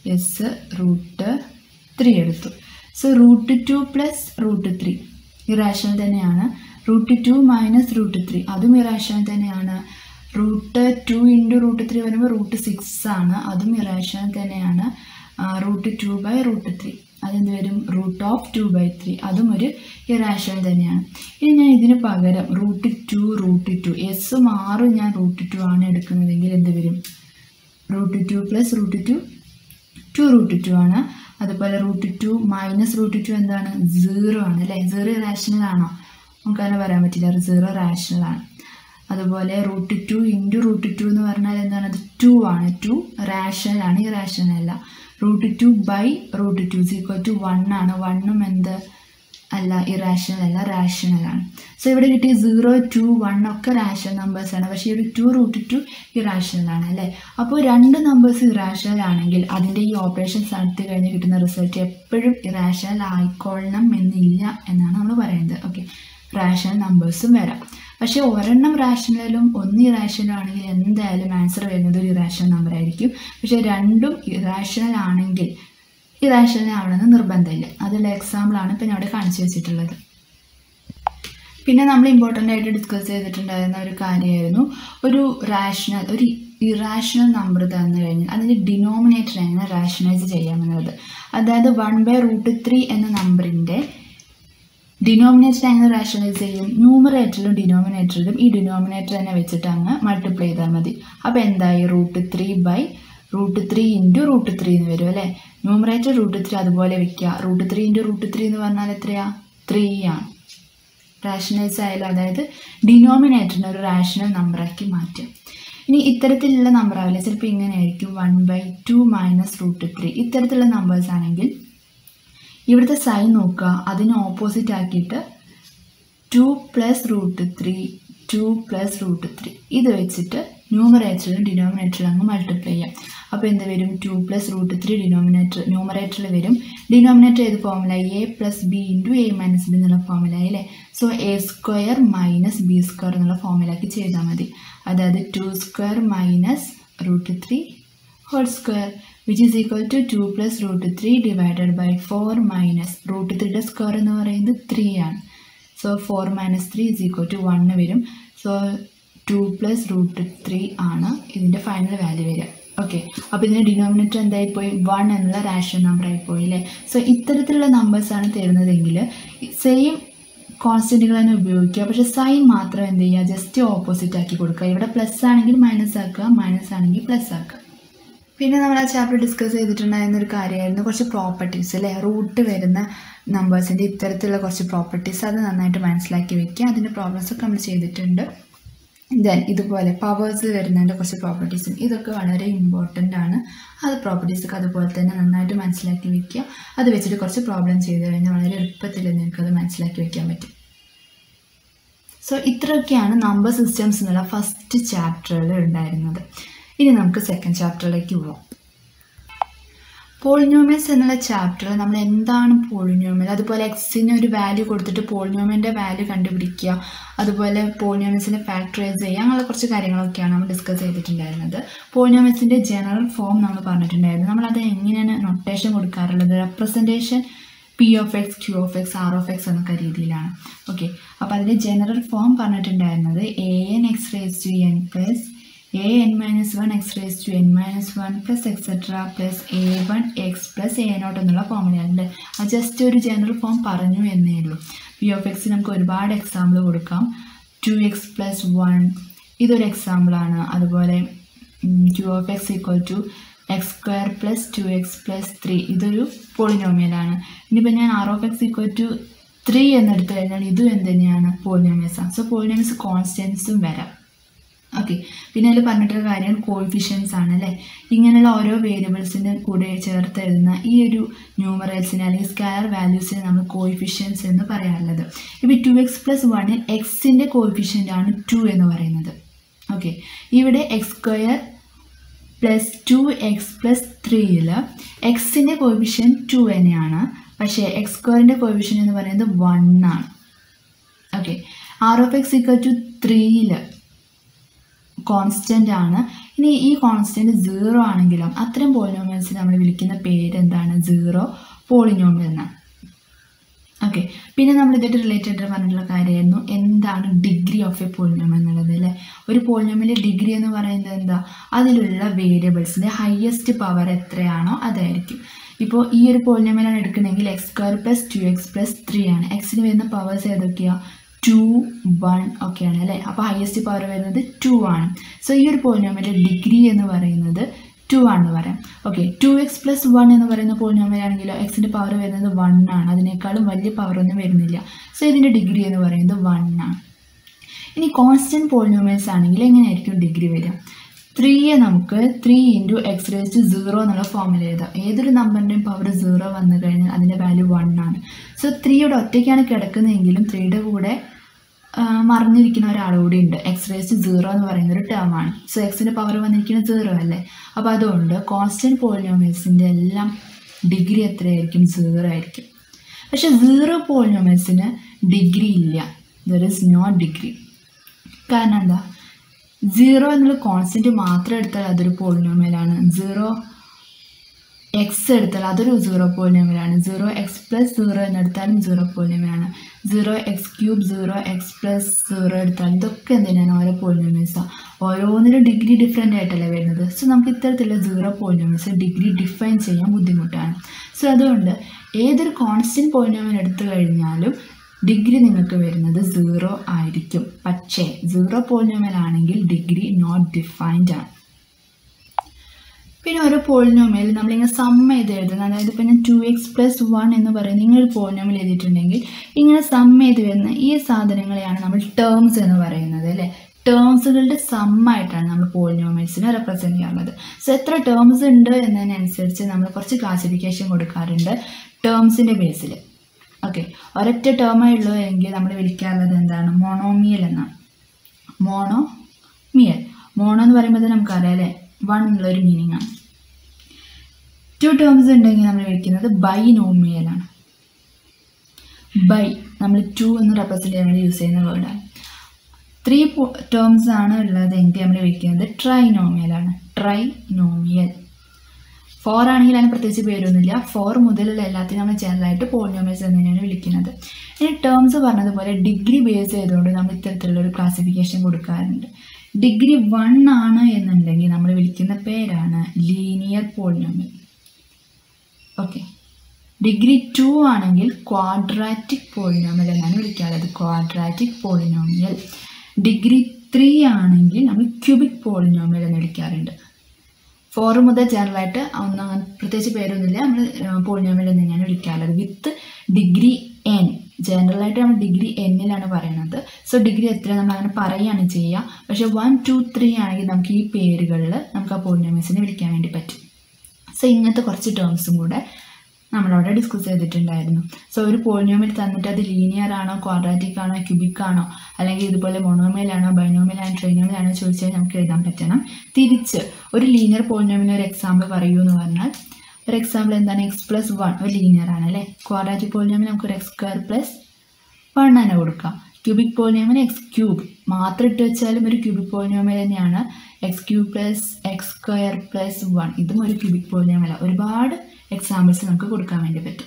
എസ് റൂട്ട് ത്രീ എടുത്തു so root two plus root three irrational തന്നെയാണ് root two minus root three അതും ഇറാഷണൽ തന്നെയാണ് root two into root three വരുമ്പോൾ റൂട്ട് സിക്സ് ആണ് അതും ഇറാഷണൽ തന്നെയാണ് root two by root three അതെന്ത് വരും root of two by three അതും ഒരു ഇറാഷണൽ തന്നെയാണ് ഇനി ഞാൻ ഇതിന് പകരം റൂട്ട് ടു റൂട്ട് ടു എസും ആറും ഞാൻ റൂട്ട് ടു ആണ് എടുക്കുന്നതെങ്കിൽ എന്ത് വരും root two plus root two two root two ആണ് അതുപോലെ root two minus root two എന്താണ് സീറോ ആണ് അല്ലേ സീറോ റാഷണൽ ആണോ നമുക്കങ്ങനെ പറയാൻ പറ്റില്ല സീറോ റാഷണൽ ആണ് അതുപോലെ root two into root two എന്ന് പറഞ്ഞാൽ എന്താണ് അത് ടു ആണ് ടു റാഷണൽ ആണ് ഈ റാഷണൽ അല്ല root two by root two equal to one ആണ് വണ്ണും എന്ത് അല്ല ഇറാഷണൽ അല്ല റാഷണൽ ആണ് സോ ഇവിടെ കിട്ടിയ സീറോ ടു വൺ ഒക്കെ റാഷണൽ നമ്പേഴ്സ് ആണ് പക്ഷേ ഇവിടെ ടു റൂട്ട് ടു ഇറാഷണൽ ആണ് അല്ലേ അപ്പോൾ രണ്ട് നമ്പേഴ്സ് ഇറാഷണൽ ആണെങ്കിൽ അതിൻ്റെ ഈ ഓപ്പറേഷൻസ് നടത്തി കഴിഞ്ഞ് കിട്ടുന്ന റിസൾട്ട് എപ്പോഴും ഇറാഷണൽ ആയിക്കൊള്ളണം എന്നില്ല എന്നാണ് നമ്മൾ പറയുന്നത് ഓക്കെ റാഷണൽ നമ്പേഴ്സും വരാം പക്ഷേ ഒരെണ്ണം റാഷണലും ഒന്ന് ഇറാഷണലും ആണെങ്കിൽ എന്തായാലും ആൻസർ വരുന്നത് ഒരു ഇറാഷണൽ നമ്പർ ആയിരിക്കും പക്ഷേ രണ്ടും ഇറാഷണൽ ആണെങ്കിൽ ഇറാഷണൽ ആവണമെന്ന് നിർബന്ധമില്ല അതിലുള്ള എക്സാമ്പിളാണ് ഇപ്പം ഞാൻ അവിടെ കാണിച്ചു വെച്ചിട്ടുള്ളത് പിന്നെ നമ്മൾ ഇമ്പോർട്ടൻ്റ് ആയിട്ട് ഡിസ്കസ് ചെയ്തിട്ടുണ്ടായിരുന്ന ഒരു കാര്യമായിരുന്നു ഒരു റാഷണൽ ഒരു ഇറാഷണൽ നമ്പർ തന്നു കഴിഞ്ഞാൽ അതിൻ്റെ ഡിനോമിനേറ്റർ എങ്ങനെ റാഷണലൈസ് ചെയ്യാമെന്നുള്ളത് അതായത് വൺ ബൈ റൂട്ട് ത്രീ എന്ന നമ്പറിൻ്റെ ഡിനോമിനേറ്റർ എങ്ങനെ റാഷണലൈസ് ചെയ്യും ന്യൂമറേറ്ററിലും ഡിനോമിനേറ്ററിലും ഈ ഡിനോമിനേറ്റർ തന്നെ വെച്ചിട്ട് അങ്ങ് മൾട്ടിപ്ലൈ ചെയ്താൽ മതി അപ്പോൾ എന്തായി root three by root three into root three എന്ന് വരും അല്ലേ ന്യൂമറേറ്റർ റൂട്ട് ത്രീ അതുപോലെ വെക്കുക root three into root three എന്ന് പറഞ്ഞാൽ എത്രയാ ത്രീ ആണ് റാഷണലൈസ് ആയാലും അതായത് ഡിനോമിനേറ്ററിനെ ഒരു റാഷണൽ നമ്പറാക്കി മാറ്റും ഇനി ഇത്തരത്തിലുള്ള നമ്പർ ആവില്ല ചിലപ്പോൾ ഇങ്ങനെ ആയിരിക്കും one by two minus root three ഇത്തരത്തിലുള്ള നമ്പേഴ്സ് ആണെങ്കിൽ ഇവിടുത്തെ സൈൻ നോക്കുക അതിന് ഓപ്പോസിറ്റ് ആക്കിയിട്ട് two plus root three two plus root three ഇത് വെച്ചിട്ട് ന്യൂമറേറ്ററിലും ഡിനോമിനേറ്ററിലും അങ്ങ് മൾട്ടിപ്ലൈ ചെയ്യാം അപ്പോൾ എന്ത് വരും two plus root three denominator ന്യൂമറേറ്ററിൽ വരും ഡിനോമിനേറ്റർ ഏത് formula A plus B into A minus B എന്നുള്ള ഫോമുല അല്ലേ so A square minus B square എന്നുള്ള ഫോമുലാക്കി ചെയ്താൽ മതി അതായത് two square minus root three whole square which is equal to two plus root three divided by four minus root ത്രീയുടെ സ്ക്വയർ എന്ന് പറയുന്നത് ത്രീ ആണ് so four minus three is equal to one വരും so two plus root three ആണ് ഇതിൻ്റെ ഫൈനൽ വാല്യൂ വരിക ഓക്കെ അപ്പോൾ ഇതിൻ്റെ ഡിനോമിനേറ്റർ എന്തായിപ്പോയി വൺ എന്നുള്ള റാഷണൽ നമ്പർ ആയിപ്പോയി അല്ലേ സോ ഇത്തരത്തിലുള്ള നമ്പേഴ്സാണ് തരുന്നതെങ്കിൽ സെയിം കോൺസ്റ്റൻറ്റുകൾ തന്നെ ഉപയോഗിക്കുക പക്ഷേ സൈൻ മാത്രം എന്ത് ചെയ്യുക ജസ്റ്റ് ഓപ്പോസിറ്റ് ആക്കി കൊടുക്കുക ഇവിടെ പ്ലസ് ആണെങ്കിൽ മൈനസ് ആക്കുക മൈനസ് ആണെങ്കിൽ പ്ലസ് ആക്കുക പിന്നെ നമ്മൾ ആ ചാപ്റ്റർ ഡിസ്കസ് ചെയ്തിട്ടുണ്ടായിരുന്ന ഒരു കാര്യമായിരുന്നു കുറച്ച് പ്രോപ്പർട്ടീസ് അല്ലേ റൂട്ട് വരുന്ന നമ്പേഴ്സിൻ്റെ ഇത്തരത്തിലുള്ള കുറച്ച് പ്രോപ്പർട്ടീസ് അത് നന്നായിട്ട് മനസ്സിലാക്കി വെക്കുക അതിൻ്റെ പ്രോബ്ലംസ് ഒക്കെ നമ്മൾ ചെയ്തിട്ടുണ്ട് ദെൻ ഇതുപോലെ പവേഴ്സ് വരുന്നതിൻ്റെ കുറച്ച് പ്രോപ്പർട്ടീസും ഇതൊക്കെ വളരെ ഇമ്പോർട്ടൻ്റ് ആണ് അത് പ്രോപ്പർട്ടീസൊക്കെ അതുപോലെ തന്നെ നന്നായിട്ട് മനസ്സിലാക്കി വെക്കുക അത് വെച്ചിട്ട് കുറച്ച് പ്രോബ്ലം ചെയ്ത് കഴിഞ്ഞാൽ വളരെ എളുപ്പത്തിൽ നിങ്ങൾക്കത് മനസ്സിലാക്കി വെക്കാൻ പറ്റും സോ ഇത്രയൊക്കെയാണ് നമ്പർ സിസ്റ്റംസ് എന്നുള്ള ഫസ്റ്റ് ചാപ്റ്ററിൽ ഉണ്ടായിരുന്നത് ഇനി നമുക്ക് സെക്കൻഡ് ചാപ്റ്ററിലേക്ക് പോവാം പോളിനോമിയൽസ് എന്നുള്ള ചാപ്റ്ററിൽ നമ്മൾ എന്താണ് പോളിനോമിയൽ അതുപോലെ എക്സിന് ഒരു വാല്യൂ കൊടുത്തിട്ട് പോളിനോമിയൻ്റെ വാല്യൂ കണ്ടുപിടിക്കുക അതുപോലെ പോളിനോമിയൽസിനെ ഫാക്ടറൈസ് ചെയ്യുക അങ്ങനെയുള്ള കുറച്ച് കാര്യങ്ങളൊക്കെയാണ് നമ്മൾ ഡിസ്കസ് ചെയ്തിട്ടുണ്ടായിരുന്നത് പോളിനോമിയൽസിൻ്റെ ജനറൽ ഫോം നമ്മൾ പറഞ്ഞിട്ടുണ്ടായിരുന്നു നമ്മളത് എങ്ങനെയാണ് നൊട്ടേഷൻ കൊടുക്കാറുള്ളത് representation p of x q of x r of x എന്നൊക്കെ രീതിയിലാണ് ഓക്കെ അപ്പോൾ അതിൻ്റെ ജനറൽ ഫോം പറഞ്ഞിട്ടുണ്ടായിരുന്നത് a n x raise to n plus a n minus one x raise to n minus one plus etcetera plus a one x plus a naught എന്നുള്ള ഫോമിലുണ്ട് അത് ജസ്റ്റ് ഒരു ജനറൽ ഫോം പറഞ്ഞു എന്നേ ഉള്ളൂ പി ഓഫ് എക്സ് നമുക്ക് ഒരുപാട് എക്സാമ്പിൾ കൊടുക്കാം ടു എക്സ് പ്ലസ് വൺ ഇതൊരു എക്സാമ്പിളാണ് അതുപോലെ q of x equal to x square plus two x plus three ഇതൊരു പോളിനോമിയലാണ് ഇനിയിപ്പോൾ ഞാൻ r of x equal to three എന്നെടുത്തു കഴിഞ്ഞാൽ ഇതും എന്ത് തന്നെയാണ് പോളിനോമിയൽസാണ് സോ പോളിനോമിയൽസ് കോൺസ്റ്റൻസും വരാം ഓക്കെ പിന്നെ അതിൽ പറഞ്ഞിട്ടുള്ള കാര്യം കോയിഫിഷ്യൻസ് ആണ് അല്ലേ ഇങ്ങനെയുള്ള ഓരോ വേരിയബിൾസിൻ്റെ കൂടെ ചേർത്ത് എഴുതുന്ന ഈ ഒരു ന്യൂമറൽസിനെ അല്ലെങ്കിൽ സ്കാലർ വാല്യൂസിനെ നമ്മൾ കോയിഫിഷ്യൻസ് എന്ന് പറയാറുള്ളത് ഇപ്പോൾ ടു എക്സ് പ്ലസ് വണ്ണിൽ എക്സിൻ്റെ കോയിഫിഷ്യൻ്റ് ആണ് ടു എന്ന് പറയുന്നത് ഓക്കെ ഇവിടെ x square plus two x plus ത്രീയിൽ എക്സിൻ്റെ കോയിഫിഷ്യൻ ടു തന്നെയാണ് പക്ഷേ എക്സ് സ്ക്വയറിൻ്റെ കോയിഫിഷ്യൻ എന്ന് പറയുന്നത് വൺ ആണ് okay r of x equal to ത്രീയിൽ കോൺസ്റ്റൻ്റ് ആണ് ഇനി ഈ കോൺസ്റ്റൻറ്റ് സീറോ ആണെങ്കിലും അത്തരം പോളിനോമിയൽസ് നമ്മൾ വിളിക്കുന്ന പേര് എന്താണ് സീറോ പോളിനോമിയൽ എന്നാണ് ഓക്കെ പിന്നെ നമ്മൾ ഇതായിട്ട് റിലേറ്റഡ് പറഞ്ഞിട്ടുള്ള കാര്യമായിരുന്നു എന്താണ് ഡിഗ്രി ഓഫ് എ പോളിനോം എന്നുള്ളത് അല്ലേ ഒരു പോളിനോമിലെ ഡിഗ്രി എന്ന് പറയുന്നത് എന്താ അതിലുള്ള വേരിയബിൾസിൻ്റെ ഹയസ്റ്റ് പവർ എത്രയാണോ അതായിരിക്കും ഇപ്പോൾ ഈ ഒരു പോളിനോമിലാണ് എടുക്കണമെങ്കിൽ x square plus two x plus three ആണ് എക്സിന് വരുന്ന പവേഴ്സ് ഏതൊക്കെയാണ് ടു വൺ ഒക്കെയാണ് അല്ലേ അപ്പോൾ ഹയസ്റ്റ് പവർ വരുന്നത് ടു ആണ് സോ ഈ ഒരു പോളിനോമിലെ ഡിഗ്രി എന്ന് പറയുന്നത് ടു ആണെന്ന് പറയാം okay two x plus one എന്ന് പറയുന്ന പോളിനോമിലാണെങ്കിലോ എക്സിൻ്റെ പവർ വരുന്നത് വൺ ആണ് അതിനേക്കാളും വലിയ പവർ ഒന്നും വരുന്നില്ല സോ ഇതിൻ്റെ ഡിഗ്രി എന്ന് പറയുന്നത് വൺ ആണ് ഇനി കോൺസ്റ്റൻറ്റ് പോളിനോമിയൽസ് ആണെങ്കിൽ എങ്ങനെയായിരിക്കും ഡിഗ്രി വരിക ത്രീയെ നമുക്ക് three into x raised zero എന്നുള്ള ഫോമിൽ എഴുതാം ഏതൊരു നമ്പറിൻ്റെയും പവർ സീറോ വന്നു കഴിഞ്ഞാൽ അതിൻ്റെ വാല്യൂ വൺ ആണ് സോ ത്രീയുടെ ഒറ്റയ്ക്കാണ് കിടക്കുന്നതെങ്കിലും ത്രീയുടെ കൂടെ മറിഞ്ഞിരിക്കുന്ന ഒരാൾ കൂടി ഉണ്ട് എക്സ് റേസ്റ്റ് സീറോ എന്ന് പറയുന്ന ഒരു ടേം ആണ് സോ എക്സിൻ്റെ പവർ വന്നിരിക്കുന്നത് സീറോ അല്ലേ അപ്പോൾ അതുകൊണ്ട് കോൺസ്റ്റൻറ്റ് പോളിനോമിയൽസിൻ്റെ എല്ലാം ഡിഗ്രി എത്രയായിരിക്കും സീറോ ആയിരിക്കും പക്ഷെ സീറോ പോളിനോമിയൽസിന് ഡിഗ്രി ഇല്ല ദർ ഇസ് നോ ഡിഗ്രി കാരണം എന്താ സീറോ എന്നുള്ള കോൺസ്റ്റൻറ്റ് മാത്രം എടുത്താൽ അതൊരു പോളിനോമിയലാണ് സീറോ എക്സ് എടുത്താൽ അതൊരു സീറോ പോളിനോമിയലാണ് സീറോ എക്സ് പ്ലസ് സീറോ എന്നെടുത്താലും സീറോ പോളിനോമിയലാണ് zero x cube zero x plus zero എടുത്താൽ ഇതൊക്കെ എന്തിനാണ് ഓരോ പോളിനോമിയൽസാണ് ഓരോന്നിനും ഡിഗ്രി ഡിഫറെൻ്റ് ആയിട്ടല്ലേ വരുന്നത് സോ നമുക്ക് ഇത്തരത്തിലുള്ള സീറോ പോളിനോമിയൽസ് ഡിഗ്രി ഡിഫൈൻ ചെയ്യാൻ ബുദ്ധിമുട്ടാണ് സോ അതുകൊണ്ട് ഏതൊരു കോൺസ്റ്റൻറ്റ് പോളിനോമിയൽ എടുത്തു കഴിഞ്ഞാലും ഡിഗ്രി നിങ്ങൾക്ക് വരുന്നത് സീറോ ആയിരിക്കും പക്ഷേ സീറോ പോളിനോമിയൽ ആണെങ്കിൽ ഡിഗ്രി നോട്ട് ഡിഫൈൻഡ് ആണ് പിന്നെ ഓരോ പോളിനോമിയൽ നമ്മളിങ്ങനെ സം ചെയ്ത് എഴുതുന്നത് അതായത് ഇപ്പോൾ ഞാൻ ടു എക്സ് പ്ലസ് വൺ എന്ന് പറയുന്ന ഇങ്ങനെ ഒരു പോളിനോമിയൽ എഴുതിയിട്ടുണ്ടെങ്കിൽ ഇങ്ങനെ സം ചെയ്ത് വരുന്ന ഈ സാധനങ്ങളെയാണ് നമ്മൾ ടേംസ് എന്ന് പറയുന്നത് അല്ലേ ടേംസുകളുടെ സമ്മായിട്ടാണ് നമ്മൾ പോളിനോമിയൽസിനെ റെപ്രസെൻറ്റ് ചെയ്യാറുള്ളത് സോ എത്ര ടേംസ് ഉണ്ട് എന്നതിനനുസരിച്ച് നമ്മൾ കുറച്ച് ക്ലാസിഫിക്കേഷൻ കൊടുക്കാറുണ്ട് ടേംസിൻ്റെ ബേസിൽ ഓക്കെ ഒരൊറ്റ ടേമേ ഉള്ളൂ എങ്കിൽ നമ്മൾ വിളിക്കാറുള്ളത് എന്താണ് മോണോമിയൽ എന്നാണ് മോണോമിയൽ മോണോ എന്ന് പറയുമ്പോൾ നമുക്കറിയാം അല്ലേ വൺ എന്നുള്ളൊരു മീനിങ് ആണ് ടു ടേംസ് ഉണ്ടെങ്കിൽ നമ്മൾ വിളിക്കുന്നത് ബൈനോമിയലാണ് ബൈ നമ്മൾ ടു എന്ന് റെപ്രസെൻറ്റ് ചെയ്യാൻ വേണ്ടി യൂസ് ചെയ്യുന്ന വേർഡാണ് ത്രീ ടേംസ് ആണ് ഉള്ളതെങ്കിൽ നമ്മൾ വിളിക്കുന്നത് ട്രൈനോമിയലാണ് ട്രൈനോമിയൽ ഫോർ ആണെങ്കിൽ അതിന് പ്രത്യേകിച്ച് പേരൊന്നുമില്ല ഫോർ മുതലുള്ള എല്ലാത്തിനും നമ്മൾ ജനറലായിട്ട് പോളിനോമിയൽസ് എന്ന് തന്നെയാണ് വിളിക്കുന്നത് ഇനി ടേംസ് പറഞ്ഞതുപോലെ ഡിഗ്രി ബേസ് ചെയ്തുകൊണ്ട് നമ്മൾ ഇത്തരത്തിലുള്ള ഒരു ക്ലാസിഫിക്കേഷൻ കൊടുക്കാറുണ്ട് ഡിഗ്രി വൺ ആണ് എന്നുണ്ടെങ്കിൽ നമ്മൾ വിളിക്കുന്ന പേരാണ് linear polynomial okay degree two ആണെങ്കിൽ ക്വാഡ്രാറ്റിക് പോളിനോമിയൽ എന്നാണ് വിളിക്കാറുള്ളത് ക്വാഡ്രാറ്റിക് പോളിനോമിയൽ ഡിഗ്രി ത്രീ ആണെങ്കിൽ നമ്മൾ ക്യൂബിക് പോളിനോമിയൽ എന്ന് വിളിക്കാറുണ്ട് ഫോർ മുതൽ ജനറലായിട്ട് ഒന്നും അങ്ങനെ പ്രത്യേകിച്ച് പേരൊന്നുമില്ല നമ്മൾ പോളിനോമിയൽ എന്ന് തന്നെയാണ് വിളിക്കാറുള്ളത് വിത്ത് ഡിഗ്രി എൻ ജനറലായിട്ട് നമ്മൾ ഡിഗ്രി എന്നിലാണ് പറയുന്നത് സോ ഡിഗ്രി എത്ര നമ്മൾ അങ്ങനെ പറയുകയാണ് ചെയ്യുക പക്ഷേ വൺ ടു ത്രീ ആണെങ്കിൽ നമുക്ക് ഈ പേരുകളിൽ നമുക്ക് ആ പോളിനോമിയൽസിനെ വിളിക്കാൻ വേണ്ടി പറ്റും സോ ഇങ്ങനത്തെ കുറച്ച് ടേംസും കൂടെ നമ്മളവിടെ ഡിസ്കസ് ചെയ്തിട്ടുണ്ടായിരുന്നു സോ ഒരു പോളിനോമിയൽ തന്നിട്ട് അത് ലീനിയർ ആണോ ക്വാഡ്രാറ്റിക് ആണോ ക്യൂബിക് ആണോ അല്ലെങ്കിൽ ഇതുപോലെ മൊണോമിയൽ ആണോ ബൈനോമിയൽ ആണോ ട്രൈനോമിയൽ ആണോ ചോദിച്ചാൽ നമുക്ക് എഴുതാൻ പറ്റണം തിരിച്ച് ഒരു ലീനിയർ പോളിനോമിയൽ ഒരു എക്സാമ്പിൾ പറയൂ എന്ന് പറഞ്ഞാൽ ഒരു എക്സാമ്പിൾ എന്താണ് എക്സ് പ്ലസ് വൺ ഒരു ലീനിയർ ആണ് അല്ലേ ക്വാഡ്രാറ്റിക് പോളിനോമിയൽ നമുക്ക് ഒരു എക്സ് സ്ക്വയർ പ്ലസ് വൺ തന്നെ കൊടുക്കാം ക്യൂബിക് പോളിനോമിയൽ എക്സ് ക്യൂബ് മാത്രം ഇട്ട് വെച്ചാലും ഒരു ക്യൂബിക് പോളിനോമിയൽ തന്നെയാണ് x cube plus x square plus one ഇതും ഒരു ക്യൂബിക് പോളിനോമിയൽ ഒരുപാട് എക്സാമ്പിൾസ് നമുക്ക് കൊടുക്കാൻ വേണ്ടി പറ്റും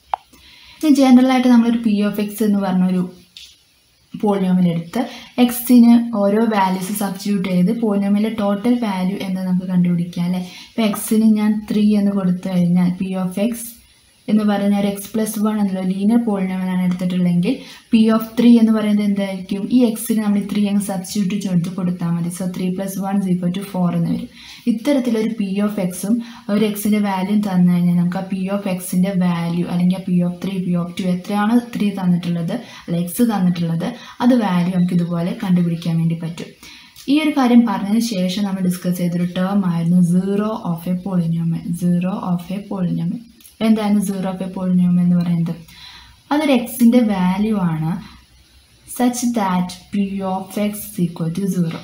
ഇനി ജനറലായിട്ട് നമ്മളൊരു പി ഓഫ് എക്സ് എന്ന് പറഞ്ഞൊരു പോളിനോമിയൽ എടുത്ത് എക്സിന് ഓരോ വാല്യൂസ് സബ്സ്റ്റിറ്റ്യൂട്ട് ചെയ്ത് പോളിനോമിയലെ ടോട്ടൽ വാല്യൂ എന്ന് നമുക്ക് കണ്ടുപിടിക്കാം അല്ലേ ഇപ്പോൾ എക്സിന് ഞാൻ ത്രീ എന്ന് കൊടുത്തു കഴിഞ്ഞാൽ പി ഓഫ് എക്സ് എന്ന് പറയുന്ന ഒരു എക്സ് പ്ലസ് വൺ എന്നുള്ള ലീനിയർ പോളിനോമിയലാണ് എടുത്തിട്ടുള്ളെങ്കിൽ പി ഓഫ് ത്രീ എന്ന് പറയുന്നത് എന്തായിരിക്കും ഈ എക്സിന് നമ്മൾ ത്രീ അങ്ങ് സബ്സ്റ്റിറ്റ്യൂട്ട് ചെയ്ത് കൊടുത്താൽ മതി so three plus one equal to four എന്ന് വരും ഇത്തരത്തിലൊരു പി ഓഫ് എക്സും ഒരു എക്സിൻ്റെ വാല്യൂ തന്നു കഴിഞ്ഞാൽ നമുക്ക് ആ പി ഓഫ് എക്സിൻ്റെ വാല്യൂ അല്ലെങ്കിൽ ആ p of three p of two എത്രയാണ് ത്രീ തന്നിട്ടുള്ളത് അല്ല എക്സ് തന്നിട്ടുള്ളത് അത് വാല്യൂ നമുക്ക് ഇതുപോലെ കണ്ടുപിടിക്കാൻ വേണ്ടി പറ്റും ഈ ഒരു കാര്യം പറഞ്ഞതിന് ശേഷം നമ്മൾ ഡിസ്കസ് ചെയ്തൊരു ടേം ആയിരുന്നു zero of a polynomial zero of a polynomial എന്താണ് സീറോ ഓഫ് എ പോളിനോമൽ എന്ന് പറയുന്നത് അതൊരു എക്സിൻ്റെ വാല്യൂ ആണ് such that p of x equal to zero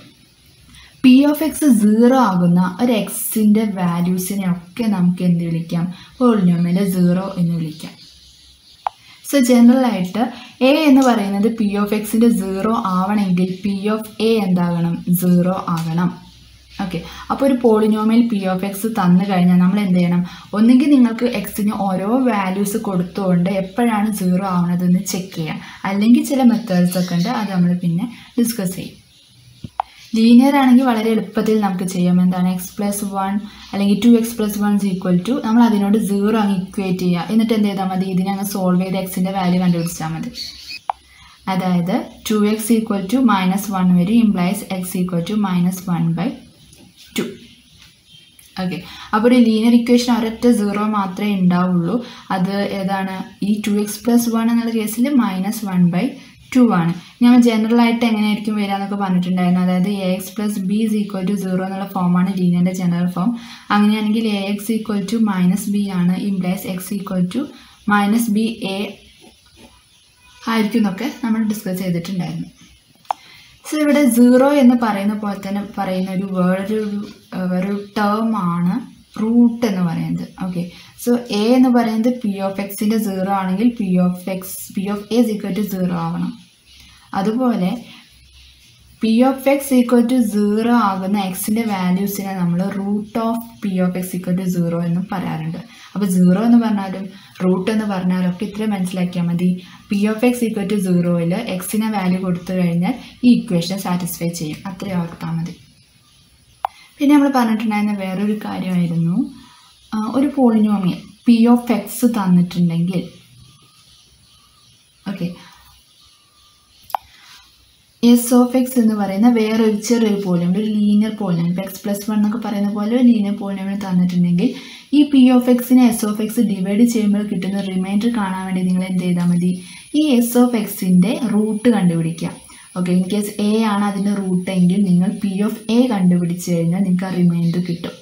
p of x zero ആകുന്ന ഒരു എക്സിൻ്റെ വാല്യൂസിനെ ഒക്കെ നമുക്ക് എന്ത് വിളിക്കാം പോളിനോമിയൽ സീറോ എന്ന് വിളിക്കാം സോ സോ ജനറലായിട്ട് എ എന്ന് പറയുന്നത് പി ഓഫ് എക്സിൻ്റെ സീറോ ആവണമെങ്കിൽ പി ഓഫ് എ എന്താകണം സീറോ ആകണം ഓക്കെ അപ്പോൾ ഒരു പോളിനോമിയൽ പി ഓഫ് എക്സ് തന്നു കഴിഞ്ഞാൽ നമ്മൾ എന്ത് ചെയ്യണം ഒന്നുകിൽ നിങ്ങൾക്ക് എക്സിന് ഓരോ വാല്യൂസ് കൊടുത്തുകൊണ്ട് എപ്പോഴാണ് സീറോ ആവണതെന്ന് ചെക്ക് ചെയ്യാം അല്ലെങ്കിൽ ചില മെത്തേഡ്സ് ഒക്കെ ഉണ്ട് അത് നമ്മൾ പിന്നെ ഡിസ്കസ് ചെയ്യും ലീനിയർ ആണെങ്കിൽ വളരെ എളുപ്പത്തിൽ നമുക്ക് ചെയ്യാം എന്താണ് എക്സ് പ്ലസ് വൺ അല്ലെങ്കിൽ two x plus one is equal to നമ്മൾ അതിനോട് സീറോ അങ്ങ് ഇക്വേറ്റ് ചെയ്യുക എന്നിട്ട് എന്ത് ചെയ്താൽ മതി ഇതിനെ അങ്ങ് സോൾവ് ചെയ്ത് എക്സിൻ്റെ വാല്യൂ കണ്ടുപിടിച്ചാൽ മതി അതായത് two x equal to minus one വരും implies x equal to minus one by two okay അപ്പോൾ ഒരു ലീനിയർ ഇക്വേഷൻ ഒരൊറ്റ സീറോ മാത്രമേ ഉണ്ടാവുള്ളൂ അത് ഏതാണ് ഈ ടു എക്സ് പ്ലസ് വൺ എന്നുള്ള കേസിൽ മൈനസ് വൺ ബൈ ടു ആണ് ഞാൻ ജനറൽ ആയിട്ട് എങ്ങനെയായിരിക്കും വരിക എന്നൊക്കെ പറഞ്ഞിട്ടുണ്ടായിരുന്നു അതായത് a x plus b is equal to zero എന്നുള്ള ഫോമാണ് ലീനിയറിൻ്റെ ജനറൽ ഫോം അങ്ങനെയാണെങ്കിൽ a x equal to minus b ആണ് implies x equal to minus b a ആയിരിക്കും എന്നൊക്കെ നമ്മൾ ഡിസ്കസ് ചെയ്തിട്ടുണ്ടായിരുന്നു സോ ഇവിടെ സീറോ എന്ന് പറയുന്ന പോലെ തന്നെ പറയുന്ന ഒരു വേറൊരു ഒരു ടേം ആണ് റൂട്ട് എന്ന് പറയുന്നത് ഓക്കെ സോ എ എന്ന് പറയുന്നത് പി ഓഫ് എക്സിൻ്റെ സീറോ ആണെങ്കിൽ p of x p of a equal to zero ആവണം അതുപോലെ p of x equal to zero ആകുന്ന എക്സിൻ്റെ വാല്യൂസിനെ നമ്മൾ root of p of x equal to zero എന്ന് പറയാറുണ്ട് അപ്പോൾ സീറോ എന്ന് പറഞ്ഞാലും റൂട്ട് എന്ന് പറഞ്ഞാലും ഒക്കെ ഇത്രയും മനസ്സിലാക്കിയാൽ മതി p of x equal to സീറോയിൽ എക്സിനെ വാല്യൂ കൊടുത്തു കഴിഞ്ഞാൽ ഈ ഇക്വേഷൻ സാറ്റിസ്ഫൈ ചെയ്യും അത്രയും ഓർത്താൽ മതി പിന്നെ നമ്മൾ പറഞ്ഞിട്ടുണ്ടായിരുന്ന വേറൊരു കാര്യമായിരുന്നു ആ, ഒരു പോളിനോമിയൽ പി ഓഫ് എക്സ് തന്നിട്ടുണ്ടെങ്കിൽ ഓക്കെ എസ് ഓഫ് എക്സ് എന്ന് പറയുന്ന വേറൊരു ചെറിയൊരു പോളിനോമിയൽ ഒരു ലീനിയർ പോളിനോമിയൽ ഇപ്പോൾ എക്സ് പ്ലസ് വൺ എന്നൊക്കെ പറയുന്ന പോലെ ഒരു ലീനിയർ പോളിനോമിയൽ തന്നിട്ടുണ്ടെങ്കിൽ ഈ പി ഓഫ് എക്സിനെ എസ് ഓഫ് എക്സ് ഡിവൈഡ് ചെയ്യുമ്പോൾ കിട്ടുന്ന റിമൈൻഡർ കാണാൻ വേണ്ടി നിങ്ങൾ എന്ത് ചെയ്താൽ മതി ഈ എസ് ഓഫ് എക്സിൻ്റെ റൂട്ട് കണ്ടുപിടിക്കുക ഓക്കെ ഇൻ കേസ് എ ആണ് അതിൻ്റെ റൂട്ട് എങ്കിൽ നിങ്ങൾ പി ഓഫ് എ കണ്ടുപിടിച്ച് കഴിഞ്ഞാൽ നിങ്ങൾക്ക് ആ റിമൈൻഡർ കിട്ടും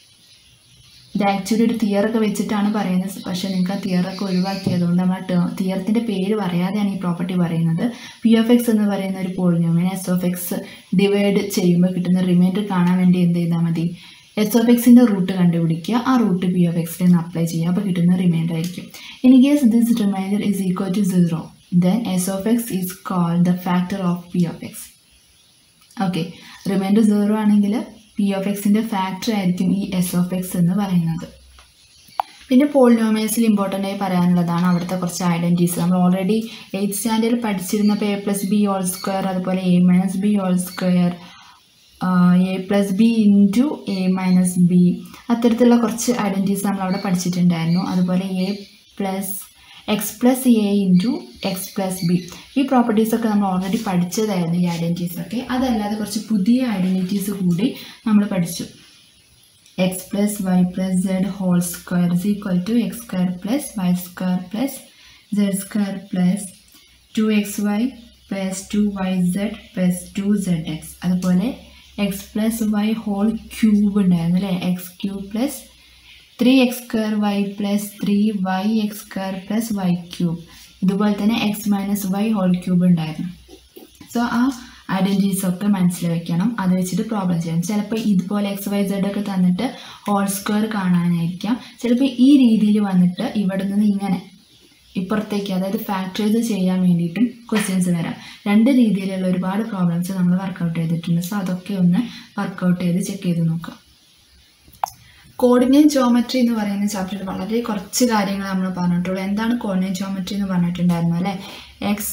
ഇത് ആക്ച്വലി ഒരു തിയറൊക്കെ വെച്ചിട്ടാണ് പറയുന്നത് പക്ഷേ നിങ്ങൾക്ക് ആ തിയറൊക്കെ ഒഴിവാക്കിയതുകൊണ്ട് നമ്മൾ തിയറത്തിൻ്റെ പേര് പറയാതെയാണ് ഈ പ്രോപ്പർട്ടി പറയുന്നത് പി ഓഫ് എക്സ് എന്ന് പറയുന്ന ഒരു പോളിനോമിനെ എസ് ഓഫ് എക്സ് ഡിവൈഡ് ചെയ്യുമ്പോൾ കിട്ടുന്ന റിമൈൻഡർ കാണാൻ വേണ്ടി എന്ത് ചെയ്താൽ മതി എസ് ഓഫ് എക്സിൻ്റെ റൂട്ട് കണ്ടുപിടിക്കുക ആ റൂട്ട് പി ഓഫ് എക്സിൽ നിന്ന് അപ്ലൈ ചെയ്യുക അപ്പോൾ കിട്ടുന്ന റിമൈൻഡർ ആയിരിക്കും in case this remainder is equal to zero then s of x is called the factor of p of x okay remainder zero ആണെങ്കിൽ പി ഓഫ് എക്സിൻ്റെ ഫാക്ടർ ആയിരിക്കും ഈ എസ് ഓഫ് എക്സ് എന്ന് പറയുന്നത് പിന്നെ പോളിനോമിയൽസിൽ ഇമ്പോർട്ടൻ്റ് ആയി പറയാനുള്ളതാണ് അവിടുത്തെ കുറച്ച് ഐഡൻറ്റീസ് നമ്മൾ ഓൾറെഡി എയ്ത്ത് സ്റ്റാൻഡേർഡിൽ പഠിച്ചിരുന്നപ്പോൾ a plus b whole square അതുപോലെ a minus b whole square a plus B into A minus b അത്തരത്തിലുള്ള കുറച്ച് ഐഡൻറ്റീസ് നമ്മൾ അവിടെ പഠിച്ചിട്ടുണ്ടായിരുന്നു അതുപോലെ a plus x plus a into x plus b ഈ പ്രോപ്പർട്ടീസൊക്കെ നമ്മൾ ഓൾറെഡി പഠിച്ചതായിരുന്നു ഈ ഐഡൻറ്റീസ് ഒക്കെ അതല്ലാതെ കുറച്ച് പുതിയ ഐഡൻറ്റിറ്റീസ് കൂടി നമ്മൾ പഠിച്ചു x plus y plus z whole square is equal to x square plus y square plus z square plus two x y plus two y z plus two z x അതുപോലെ x plus y whole cube ഉണ്ടായിരുന്നു അല്ലേ x cube plus three x square y plus three y x square plus y cube ഇതുപോലെ തന്നെ x minus y whole cube ഉണ്ടായിരുന്നു സോ ആ ഐഡൻറ്റിറ്റീസ് ഒക്കെ മനസ്സിൽ വെക്കണം അത് വെച്ചിട്ട് പ്രോബ്ലം ചെയ്യണം ചിലപ്പോൾ ഇതുപോലെ എക്സ് വൈ സെഡ് ഒക്കെ തന്നിട്ട് ഹോൾ സ്ക്വയർ കാണാനായിരിക്കാം ചിലപ്പോൾ ഈ രീതിയിൽ വന്നിട്ട് ഇവിടെ നിന്ന് ഇങ്ങനെ ഇപ്പുറത്തേക്ക് അതായത് ഫാക്ടറൈസ് ചെയ്യാൻ വേണ്ടിയിട്ടും ക്വസ്റ്റ്യൻസ് വരാം രണ്ട് രീതിയിലുള്ള ഒരുപാട് പ്രോബ്ലംസ് നമ്മൾ വർക്കൗട്ട് ചെയ്തിട്ടുണ്ട് സോ അതൊക്കെ ഒന്ന് വർക്കൗട്ട് ചെയ്ത് ചെക്ക് ചെയ്ത് നോക്കാം കോർഡിനേറ്റ് ജോമെട്രി എന്ന് പറയുന്ന ചാപ്റ്ററിൽ വളരെ കുറച്ച് കാര്യങ്ങൾ നമ്മൾ പറഞ്ഞിട്ടുള്ളൂ എന്താണ് കോർഡിനേറ്റ് ജോമെട്രി എന്ന് പറഞ്ഞിട്ടുണ്ടായിരുന്നു അല്ലേ എക്സ്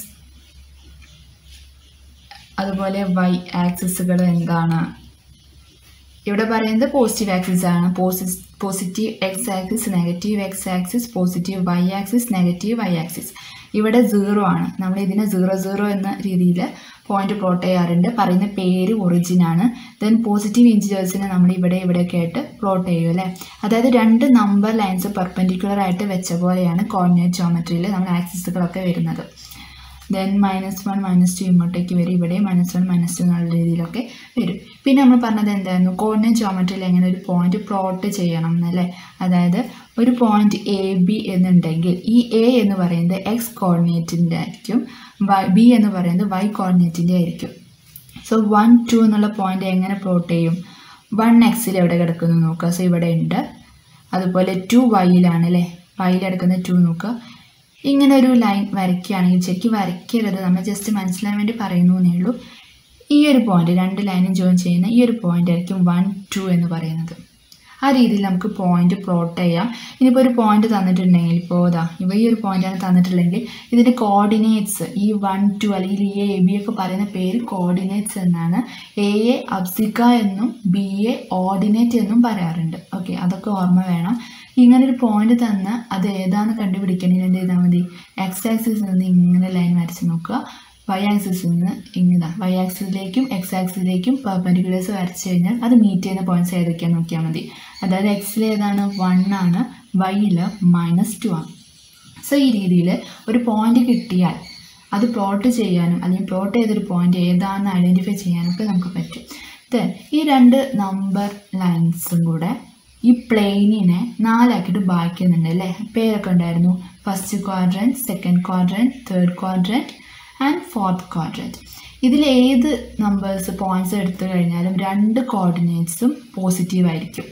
അതുപോലെ വൈ ആക്സിസുകൾ എന്താണ് ഇവിടെ പറയുന്നത് പോസിറ്റീവ് ആക്സിസ് ആണ് positive x axis negative x axis positive y axis negative y axis ഇവിടെ സീറോ ആണ് നമ്മൾ ഇതിനെ സീറോ സീറോ എന്ന രീതിയിൽ പോയിന്റ് പ്ലോട്ട് ചെയ്യാറുണ്ട് പറയുന്ന പേര് ഒറിജിൻ ആണ് ദെൻ പോസിറ്റീവ് ഇൻറ്റിജേഴ്സിനെ നമ്മൾ ഇവിടെ ഇവിടെയൊക്കെ ആയിട്ട് പ്ലോട്ട് ചെയ്യും അല്ലേ അതായത് രണ്ട് നമ്പർ ലൈൻസ് പെർപെൻഡിക്കുലർ ആയിട്ട് വെച്ച പോലെയാണ് കോർഡിനേറ്റ് ജോമെട്രിയിൽ നമ്മൾ ആക്സിസുകളൊക്കെ വരുന്നത് then minus one minus two ഇങ്ങോട്ടേക്ക് വരും ഇവിടെ മൈനസ് വൺ മൈനസ് ടു എന്നുള്ള രീതിയിലൊക്കെ വരും പിന്നെ നമ്മൾ പറഞ്ഞത് എന്തായിരുന്നു കോർഡിനേറ്റ് ജോമെട്രിയിൽ എങ്ങനെ ഒരു പോയിന്റ് പ്ലോട്ട് ചെയ്യണം എന്നല്ലേ അതായത് ഒരു പോയിന്റ് എ ബി എന്നുണ്ടെങ്കിൽ ഈ എ എന്ന് പറയുന്നത് എക്സ് കോർഡിനേറ്റിൻ്റെ ആയിരിക്കും വൈ ബി എന്ന് പറയുന്നത് വൈ കോർഡിനേറ്റിൻ്റെ ആയിരിക്കും സോ വൺ ടു എന്നുള്ള പോയിന്റ് എങ്ങനെ പ്ലോട്ട് ചെയ്യും വൺ എക്സിൽ എവിടെ കിടക്കുന്നു നോക്കുക സോ ഇവിടെ ഉണ്ട് അതുപോലെ ടു വൈയിലാണ് അല്ലേ വൈയിൽ കിടക്കുന്ന ടു നോക്കുക ഇങ്ങനെ ഒരു ലൈൻ വരയ്ക്കുകയാണെങ്കിൽ ശരിക്കും വരയ്ക്കരുത് നമ്മൾ ജസ്റ്റ് മനസ്സിലാൻ വേണ്ടി പറയുന്നു എന്നേ ഉള്ളൂ ഈ ഒരു പോയിന്റ് രണ്ട് ലൈനും ജോയിൻ ചെയ്യുന്ന ഈ ഒരു പോയിന്റ് ആയിരിക്കും വൺ ടു എന്ന് പറയുന്നത് ആ രീതിയിൽ നമുക്ക് പോയിന്റ് പ്ലോട്ട് ചെയ്യാം ഇനിയിപ്പോൾ ഒരു പോയിന്റ് തന്നിട്ടുണ്ടെങ്കിൽ ഇപ്പോൾ ഇതാ ഇവ ഈ ഒരു പോയിന്റാണ് തന്നിട്ടുണ്ടെങ്കിൽ ഇതിൻ്റെ കോർഡിനേറ്റ്സ് ഈ വൺ ടു അല്ലെങ്കിൽ ഈ എ ബി ഒക്കെ പറയുന്ന പേര് കോർഡിനേറ്റ്സ് എന്നാണ് എ എ അബ്സിക്ക എന്നും ബി എ ഓർഡിനേറ്റ് എന്നും പറയാറുണ്ട് ഓക്കെ അതൊക്കെ ഓർമ്മ വേണം ഇങ്ങനെ ഒരു പോയിന്റ് തന്ന് അത് ഏതാണെന്ന് കണ്ടുപിടിക്കണമെങ്കിൽ എന്ത് ചെയ്താൽ മതി എക്സ് ആക്സിസിൽ നിന്ന് ഇങ്ങനെ ലൈൻ വരച്ച് നോക്കുക വൈ ആക്സിസിൽ നിന്ന് ഇങ്ങനെ വൈ ആക്സിസിലേക്കും എക്സ് ആക്സിസിലേക്കും പെർപെൻഡിക്കുലേഴ്സ് വരച്ച് കഴിഞ്ഞാൽ അത് മീറ്റ് ചെയ്യുന്ന പോയിന്റ്സ് ഏതൊക്കെയാണെന്ന് നോക്കിയാൽ മതി അതായത് എക്സിൽ ഏതാണ് വൺ ആണ് വൈയിൽ മൈനസ് ടു ആണ് സോ ഈ രീതിയിൽ ഒരു പോയിന്റ് കിട്ടിയാൽ അത് പ്ലോട്ട് ചെയ്യാനും അല്ലെങ്കിൽ പ്ലോട്ട് ചെയ്തൊരു പോയിന്റ് ഏതാണെന്ന് ഐഡൻറ്റിഫൈ ചെയ്യാനൊക്കെ നമുക്ക് പറ്റും ദെൻ ഈ രണ്ട് നമ്പർ ലൈൻസും കൂടെ ഈ പ്ലെയിനിനെ നാലാക്കിയിട്ട് വായിക്കുന്നുണ്ട് അല്ലേ പേരൊക്കെ ഉണ്ടായിരുന്നു first quadrant second quadrant third quadrant and fourth quadrant ഇതിൽ ഏത് നമ്പേഴ്സ് പോയിന്റ്സ് എടുത്തു കഴിഞ്ഞാലും രണ്ട് കോർഡിനേറ്റ്സും പോസിറ്റീവ് ആയിരിക്കും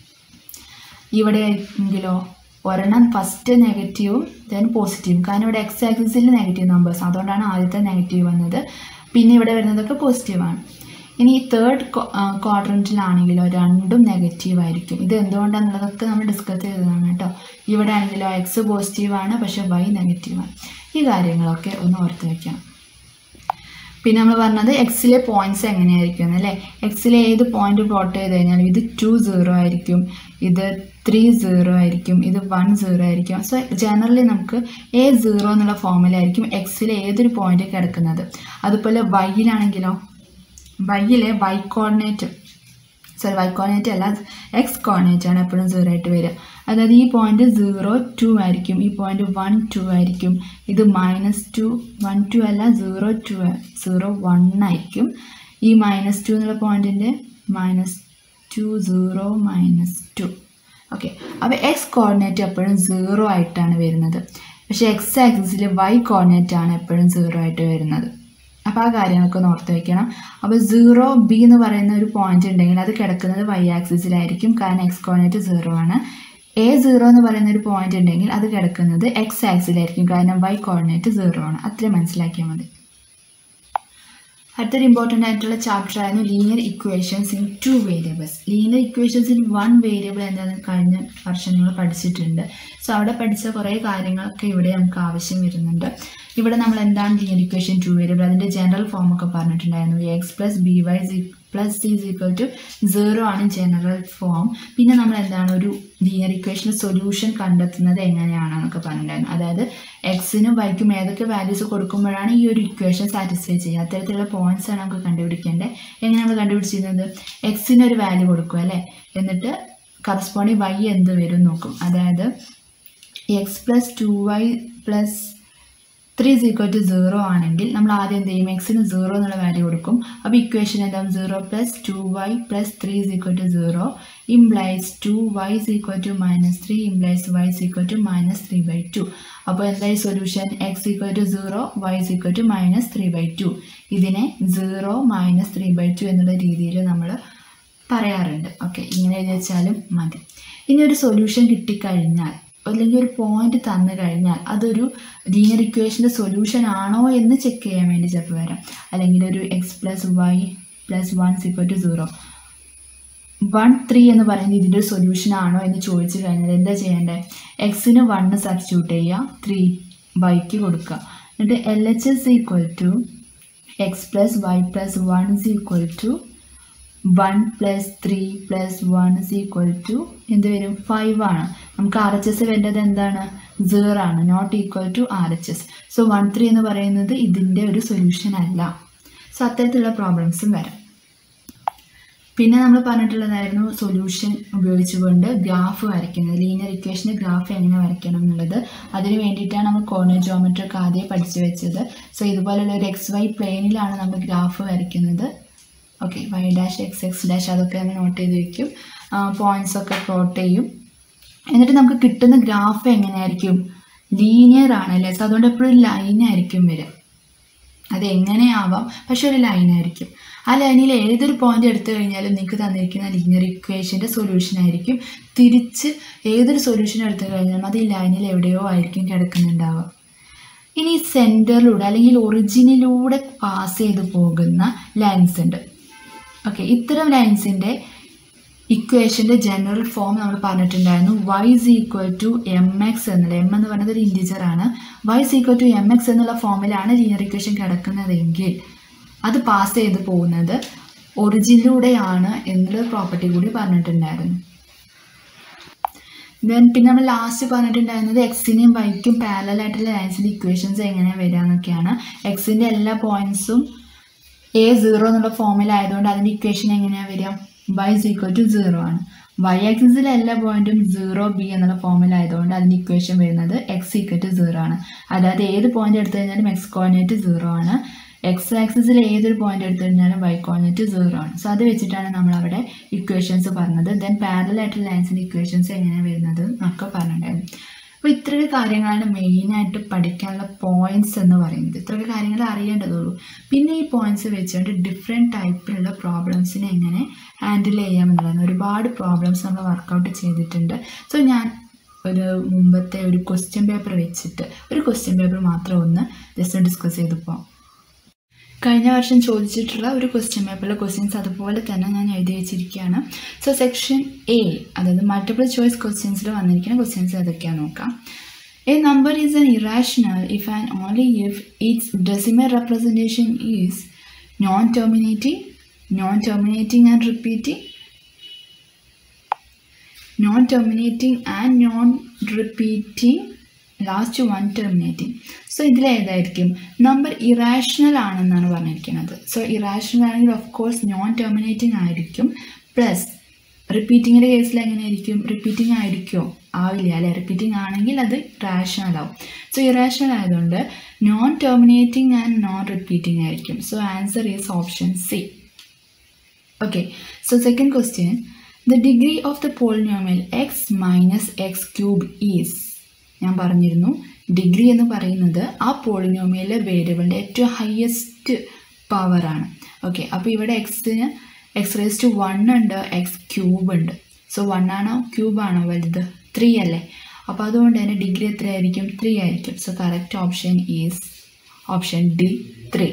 ഇവിടെ എങ്കിലോ ഒരെണ്ണം ഫസ്റ്റ് നെഗറ്റീവും ദെൻ പോസിറ്റീവും കാരണം ഇവിടെ എക്സ് ആക്സിസിൽ നെഗറ്റീവ് നമ്പേഴ്സ് അതുകൊണ്ടാണ് ആദ്യത്തെ നെഗറ്റീവ് വന്നത് പിന്നെ ഇവിടെ വരുന്നതൊക്കെ പോസിറ്റീവാണ് ഇനി ഈ തേർഡ് ക്വാഡ്രൻറ്റിലാണെങ്കിലോ രണ്ടും നെഗറ്റീവ് ആയിരിക്കും ഇത് എന്തുകൊണ്ടാണെന്നുള്ളതൊക്കെ നമ്മൾ ഡിസ്കസ് ചെയ്തതാണ് കേട്ടോ ഇവിടെ ആണെങ്കിലോ എക്സ് പോസിറ്റീവാണ് പക്ഷേ വൈ നെഗറ്റീവാണ് ഈ കാര്യങ്ങളൊക്കെ ഒന്ന് ഓർത്ത് വയ്ക്കണം പിന്നെ നമ്മൾ പറഞ്ഞത് എക്സിലെ പോയിന്റ്സ് എങ്ങനെയായിരിക്കും എന്നല്ലേ എക്സിലെ ഏത് പോയിന്റ് പ്ലോട്ട് ചെയ്ത് കഴിഞ്ഞാൽ ഇത് ടു സീറോ ആയിരിക്കും ഇത് ത്രീ സീറോ ആയിരിക്കും ഇത് വൺ സീറോ ആയിരിക്കും സോ ജനറലി നമുക്ക് എ സീറോ എന്നുള്ള ഫോമിലായിരിക്കും എക്സിലെ ഏതൊരു പോയിന്റ് കിടക്കുന്നത് അതുപോലെ വൈയിലാണെങ്കിലോ വൈയിലെ y coordinate sorry y coordinate അല്ല എക്സ് കോർഡിനേറ്റ് ആണ് എപ്പോഴും സീറോ ആയിട്ട് വരിക അതായത് ഈ പോയിന്റ് സീറോ ടു ആയിരിക്കും ഈ പോയിന്റ് വൺ ടു ആയിരിക്കും ഇത് മൈനസ് ടു വൺ ടു അല്ല സീറോ ടു സീറോ വൺ ആയിരിക്കും ഈ മൈനസ് ടു എന്നുള്ള പോയിന്റിൻ്റെ minus two zero minus two okay അപ്പോൾ എക്സ് കോർഡിനേറ്റ് എപ്പോഴും സീറോ ആയിട്ടാണ് വരുന്നത് പക്ഷേ എക്സ് ആക്സിസിൽ വൈ കോർഡിനേറ്റ് ആണ് എപ്പോഴും സീറോ ആയിട്ട് വരുന്നത് അപ്പോൾ ആ കാര്യങ്ങളൊക്കെ ഒന്ന് ഓർത്ത് വെക്കണം അപ്പോൾ സീറോ ബി എന്ന് പറയുന്ന ഒരു പോയിന്റ് ഉണ്ടെങ്കിൽ അത് കിടക്കുന്നത് വൈ ആക്സിസിലായിരിക്കും കാരണം എക്സ് കോർഡിനേറ്റ് സീറോ ആണ് എ സീറോ എന്ന് പറയുന്ന ഒരു പോയിന്റ് ഉണ്ടെങ്കിൽ അത് കിടക്കുന്നത് എക്സ് ആക്സിലായിരിക്കും കാരണം വൈ കോർഡിനേറ്റ് സീറോ ആണ് അത്രയും മനസ്സിലാക്കിയാൽ മതി അടുത്തൊരു ഇമ്പോർട്ടൻ്റ് ആയിട്ടുള്ള ചാപ്റ്റർ ആയിരുന്നു linear equations in two variables linear ഇക്വേഷൻസിൽ വൺ വേരിയബിൾ എന്താണെന്ന് കഴിഞ്ഞ വർഷം നിങ്ങൾ പഠിച്ചിട്ടുണ്ട് സോ അവിടെ പഠിച്ച കുറേ കാര്യങ്ങളൊക്കെ ഇവിടെ നമുക്ക് ആവശ്യം വരുന്നുണ്ട് ഇവിടെ നമ്മൾ എന്താണ് ലീനിയർ ഇക്വേഷൻ ടു വേരിയബിൾ അതിൻ്റെ ജനറൽ ഫോം ഒക്കെ പറഞ്ഞിട്ടുണ്ടായിരുന്നു x plus b y plus c is equal to zero ആണ് ജനറൽ ഫോം പിന്നെ നമ്മൾ എന്താണ് ഒരു ലീനിയർ ഇക്വേഷൻ്റെ സൊല്യൂഷൻ കണ്ടെത്തുന്നത് എങ്ങനെയാണെന്നൊക്കെ പറഞ്ഞിട്ടുണ്ടായിരുന്നു അതായത് എക്സിനും വൈക്കും ഏതൊക്കെ വാല്യൂസ് കൊടുക്കുമ്പോഴാണ് ഈ ഒരു ഇക്വേഷൻ സാറ്റിസ്ഫൈ ചെയ്യുക അത്തരത്തിലുള്ള പോയിന്റ്സ് ആണ് നമുക്ക് കണ്ടുപിടിക്കേണ്ടത് എങ്ങനെ നമ്മൾ കണ്ടുപിടിച്ചിരുന്നത് എക്സിന് ഒരു വാല്യൂ കൊടുക്കും അല്ലേ എന്നിട്ട് കറസ്പോണ്ടിങ് വൈ എന്ത് വരും നോക്കും അതായത് x plus two y plus three is equal to zero ആണെങ്കിൽ നമ്മൾ ആദ്യം എന്ത് ചെയ്യും എക്സിന് സീറോ എന്നുള്ള വാല്യൂ കൊടുക്കും അപ്പോൾ ഇക്വേഷൻ എന്താവും zero plus two y plus three is equal to zero implies two y is equal to minus three implies y is equal to minus three by two അപ്പോൾ എന്തായി solution x equal to zero y is equal to minus three by two ഇതിനെ zero minus three by two എന്നുള്ള രീതിയിൽ നമ്മൾ പറയാറുണ്ട് ഓക്കെ ഇങ്ങനെ എഴുതി വെച്ചാലും മതി ഇനി ഒരു സൊല്യൂഷൻ കിട്ടിക്കഴിഞ്ഞാൽ അല്ലെങ്കിൽ ഒരു പോയിന്റ് തന്നു കഴിഞ്ഞാൽ അതൊരു ലീനിയർ ഇക്വേഷൻ്റെ സൊല്യൂഷൻ ആണോ എന്ന് ചെക്ക് ചെയ്യാൻ വേണ്ടി ചിലപ്പോൾ വരാം അല്ലെങ്കിൽ ഒരു x plus y plus one equal to zero one three എന്ന് പറയുന്നത് ഇതിൻ്റെ ഒരു സൊല്യൂഷൻ ആണോ എന്ന് ചോദിച്ചു കഴിഞ്ഞാൽ എന്താ ചെയ്യേണ്ടത് എക്സിന് വണ്ണ് സബ്സ്റ്റിറ്റ്യൂട്ട് ചെയ്യുക ത്രീ വൈക്ക് കൊടുക്കുക എന്നിട്ട് L H S equal to x plus y plus one is equal to one plus three plus one is equal to എന്ത് വരും ഫൈവ് ആണ് നമുക്ക് ആർ എച്ച് എസ് വേണ്ടത് എന്താണ് സീറോ ആണ് not equal to R H S so one three എന്ന് പറയുന്നത് ഇതിൻ്റെ ഒരു സൊല്യൂഷൻ അല്ല സോ അത്തരത്തിലുള്ള പ്രോബ്ലംസും വരാം പിന്നെ നമ്മൾ പറഞ്ഞിട്ടുള്ളതായിരുന്നു സൊല്യൂഷൻ ഉപയോഗിച്ചുകൊണ്ട് ഗ്രാഫ് വരയ്ക്കുന്നത് ലീനിയർ ഇക്വേഷൻ്റെ ഗ്രാഫ് എങ്ങനെ വരയ്ക്കണം എന്നുള്ളത് അതിന് വേണ്ടിയിട്ടാണ് നമ്മൾ കോർഡിനേറ്റ് ജോമെട്രി ഒക്കെ ആദ്യം പഠിച്ചു വെച്ചത് സോ ഇതുപോലുള്ള ഒരു എക്സ് വൈ പ്ലെയിനിലാണ് നമ്മൾ ഗ്രാഫ് വരയ്ക്കുന്നത് okay y dash x x dash അതൊക്കെ നമ്മൾ നോട്ട് ചെയ്ത് വെക്കും പോയിന്റ്സ് ഒക്കെ പ്ലോട്ട് ചെയ്യും എന്നിട്ട് നമുക്ക് കിട്ടുന്ന ഗ്രാഫ് എങ്ങനെയായിരിക്കും ലീനിയർ ആണല്ലേ സോ അതുകൊണ്ട് എപ്പോഴും ലൈൻ ആയിരിക്കും വരിക അത് എങ്ങനെയാവാം പക്ഷെ ഒരു ലൈൻ ആയിരിക്കും ആ ലൈനിൽ ഏതൊരു പോയിന്റ് എടുത്തു കഴിഞ്ഞാലും നിങ്ങൾക്ക് തന്നിരിക്കുന്ന ലീനിയർ ഇക്വേഷൻ്റെ സൊല്യൂഷൻ ആയിരിക്കും തിരിച്ച് ഏതൊരു സൊല്യൂഷൻ എടുത്തു കഴിഞ്ഞാലും അത് ഈ ലൈനിൽ എവിടെയോ ആയിരിക്കും കിടക്കുന്നുണ്ടാവുക ഇനി സെൻറ്ററിലൂടെ അല്ലെങ്കിൽ ഒറിജിനിലൂടെ പാസ് ചെയ്ത് പോകുന്ന ലൈൻസ് ഉണ്ട് ഓക്കെ ഇത്തരം ലൈൻസിൻ്റെ ഇക്വേഷൻ്റെ ജനറൽ ഫോം നമ്മൾ പറഞ്ഞിട്ടുണ്ടായിരുന്നു y is equal to m x എന്നുള്ള എം എന്ന് പറയുന്നത് ഒരു ഇൻറ്റിജർ ആണ് y is equal to m x എന്നുള്ള ഫോമിലാണ് ലീനിയർ ഇക്വേഷൻ കിടക്കുന്നതെങ്കിൽ അത് പാസ് ചെയ്ത് പോകുന്നത് ഒറിജിനിലൂടെയാണ് എന്നുള്ള പ്രോപ്പർട്ടി കൂടി പറഞ്ഞിട്ടുണ്ടായിരുന്നു ദെൻ പിന്നെ നമ്മൾ ലാസ്റ്റ് പറഞ്ഞിട്ടുണ്ടായിരുന്നത് എക്സിനെയും വൈക്കും പാരലൽ ആയിട്ടുള്ള ലൈൻസിൻ്റെ ഇക്വേഷൻസ് എങ്ങനെയാണ് വരിക എന്നൊക്കെയാണ് എക്സിൻ്റെ എല്ലാ പോയിന്റ്സും എ സീറോ എന്നുള്ള ഫോമിലായതുകൊണ്ട് അതിൻ്റെ ഇക്വേഷൻ എങ്ങനെയാണ് വരിക y is equal to zero ആണ് വൈ ആക്സിസിലെ എല്ലാ പോയിന്റും സീറോ ബി എന്നുള്ള ഫോമിലായതുകൊണ്ട് അതിൻ്റെ ഇക്വേഷൻ വരുന്നത് എക്സ് ഈക്വൽ ടു സീറോ ആണ് അതായത് ഏത് പോയിന്റ് എടുത്തു കഴിഞ്ഞാലും എക്സ് കോർഡിനേറ്റ് സീറോ ആണ് എക്സ് ആക്സിസിൽ ഏതൊരു പോയിന്റ് എടുത്തു കഴിഞ്ഞാലും വൈ കോർഡിനേറ്റ് സീറോ ആണ് സോ അത് വെച്ചിട്ടാണ് നമ്മൾ അവിടെ ഇക്വേഷൻസ് പറഞ്ഞത് ദെൻ പാരലൽ ആയിട്ടുള്ള ലൈൻസിൻ്റെ ഇക്വേഷൻസ് എങ്ങനെയാണ് വരുന്നത് എന്നൊക്കെ പറഞ്ഞിട്ടുണ്ടായിരുന്നു അപ്പോൾ ഇത്രയൊക്കെ കാര്യങ്ങളാണ് മെയിനായിട്ട് പഠിക്കാനുള്ള പോയിന്റ്സ് എന്ന് പറയുന്നത് ഇത്രയൊക്കെ കാര്യങ്ങൾ അറിയേണ്ടതുള്ളൂ പിന്നെ ഈ പോയിന്റ്സ് വെച്ചുകൊണ്ട് ഡിഫറെൻറ്റ് ടൈപ്പിലുള്ള പ്രോബ്ലംസിനെ എങ്ങനെ ഹാൻഡിൽ ചെയ്യാമെന്നുള്ളതാണ് ഒരുപാട് പ്രോബ്ലംസ് നമ്മൾ വർക്കൗട്ട് ചെയ്തിട്ടുണ്ട് സോ ഞാൻ ഒരു മുമ്പത്തെ ഒരു ക്വസ്റ്റ്യൻ പേപ്പർ വെച്ചിട്ട് ഒരു ക്വസ്റ്റ്യൻ പേപ്പർ മാത്രം ഒന്ന് ജസ്റ്റ് ഡിസ്കസ് ചെയ്ത് പോകാം കഴിഞ്ഞ വർഷം ചോദിച്ചിട്ടുള്ള ഒരു ക്വസ്റ്റ്യൻ പേപ്പറിലെ ക്വസ്റ്റ്യൻസ് അതുപോലെ തന്നെ ഞാൻ എഴുതി വെച്ചിരിക്കുകയാണ് സോ സെക്ഷൻ എ അതായത് മൾട്ടിപ്പിൾ ചോയ്സ് ക്വസ്റ്റ്യൻസിൽ വന്നിരിക്കുന്ന ക്വസ്റ്റ്യൻസ് ഏതൊക്കെയാണെന്ന് നോക്കാം a number is an irrational if and only if its decimal representation is non terminating non terminating and repeating non terminating and non repeating last one terminating so ഇതിലേതായിരിക്കും നമ്പർ ഇറാഷണൽ ആണെന്നാണ് പറഞ്ഞിരിക്കുന്നത് സോ ഇറാഷണൽ ആണെങ്കിൽ ഓഫ് കോഴ്സ് നോൺ ടെർമിനേറ്റിംഗ് ആയിരിക്കും പ്ലസ് റിപ്പീറ്റിങ്ങിൻ്റെ കേസിൽ എങ്ങനെയായിരിക്കും റിപ്പീറ്റിംഗ് ആയിരിക്കുമോ ആവില്ല അല്ലെ റിപ്പീറ്റിംഗ് ആണെങ്കിൽ അത് റാഷണൽ ആവും സോ ഇറാഷണൽ ആയതുകൊണ്ട് non terminating and non repeating ആയിരിക്കും so answer is option C okay so second question the degree of the polynomial x minus x cube is ഞാൻ പറഞ്ഞിരുന്നു ഡിഗ്രി എന്ന് പറയുന്നത് ആ പോളിനോമിയലിലെ വേരിയബിളിൻ്റെ ഏറ്റവും ഹയസ്റ്റ് പവറാണ് ഓക്കെ അപ്പോൾ ഇവിടെ എക്സിന് എക്സ് റേസ് ടു വൺ ഉണ്ട് എക്സ് ക്യൂബ് ഉണ്ട് സോ വൺ ആണോ ക്യൂബ് ആണോ വലുത് ത്രീ അല്ലേ അപ്പോൾ അതുകൊണ്ട് തന്നെ ഡിഗ്രി എത്രയായിരിക്കും ത്രീ ആയിരിക്കും so correct option is option D three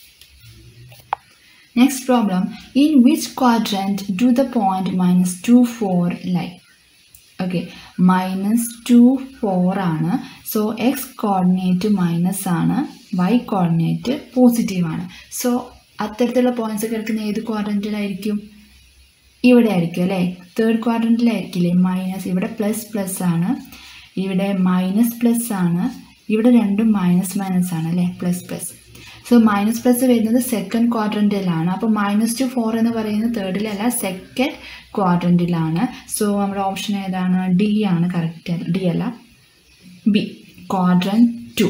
next problem in which quadrant do the point minus two four lie okay minus two four ആണ് സോ എക്സ് കോർഡിനേറ്റ് മൈനസ് ആണ് വൈ കോർഡിനേറ്റ് പോസിറ്റീവ് ആണ് സോ അത്തരത്തിലുള്ള പോയിന്റ്സ് കിടക്കുന്ന ഏത് ക്വാഡ്രൻറ്റിലായിരിക്കും ഇവിടെ ആയിരിക്കും അല്ലേ തേർഡ് ക്വാഡ്രൻറ്റിലായിരിക്കില്ലേ മൈനസ് ഇവിടെ പ്ലസ് പ്ലസ് ആണ് ഇവിടെ മൈനസ് പ്ലസ് ആണ് ഇവിടെ രണ്ടും മൈനസ് മൈനസ് ആണ് അല്ലേ plus plus so minus plus വരുന്നത് സെക്കൻഡ് ക്വാഡ്രൻറ്റിലാണ് അപ്പോൾ മൈനസ് ടു ഫോർ എന്ന് പറയുന്നത് തേർഡിലല്ല സെക്കൻഡ് ക്വാഡ്രൻറ്റിലാണ് സോ നമ്മുടെ ഓപ്ഷൻ ഏതാണ് ഡി ആണ് കറക്റ്റ് ഡി അല്ല B quadrant two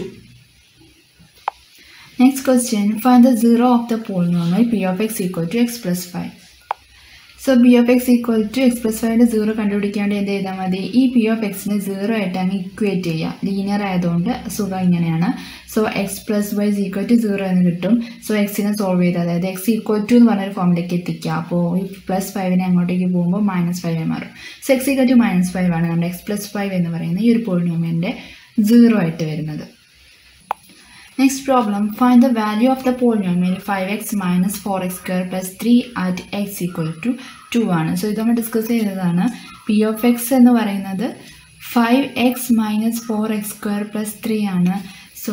next question find the zero of the polynomial p of x equal to x plus five so p of x equal to x plus ഫൈവിൻ്റെ സീറോ കണ്ടുപിടിക്കാണ്ട് എന്ത് ചെയ്താൽ മതി ഈ പി ഓഫ് എക്സിനെ സീറോ ആയിട്ട് അങ്ങ് ഇക്വേറ്റ് ചെയ്യുക ലീനിയർ ആയതുകൊണ്ട് സുഖം ഇങ്ങനെയാണ് so x plus y equal to zero എന്ന് കിട്ടും സോ എക്സിനെ സോൾവ് ചെയ്ത് അതായത് എക്സ് ഈക്വൽ ടു എന്ന് പറഞ്ഞൊരു ഫോമിലേക്ക് എത്തിക്കുക അപ്പോൾ ഈ പ്ലസ് ഫൈവിനെ അങ്ങോട്ടേക്ക് പോകുമ്പോൾ മൈനസ് ഫൈവ് മാറും so x equal to minus five ആണ് നമ്മുടെ എക്സ് പ്ലസ് ഫൈവ് എന്ന് പറയുന്ന ഈ ഒരു പോളിനോമിയൻ്റെ സീറോ ആയിട്ട് വരുന്നത് next problem find the value of the polynomial five x minus four x square plus three at x equal to two ആണ് സോ ഇത് നമ്മൾ ഡിസ്കസ് ചെയ്തതാണ് പി ഓഫ് എക്സ് എന്ന് പറയുന്നത് five x minus four x square plus three ആണ് സോ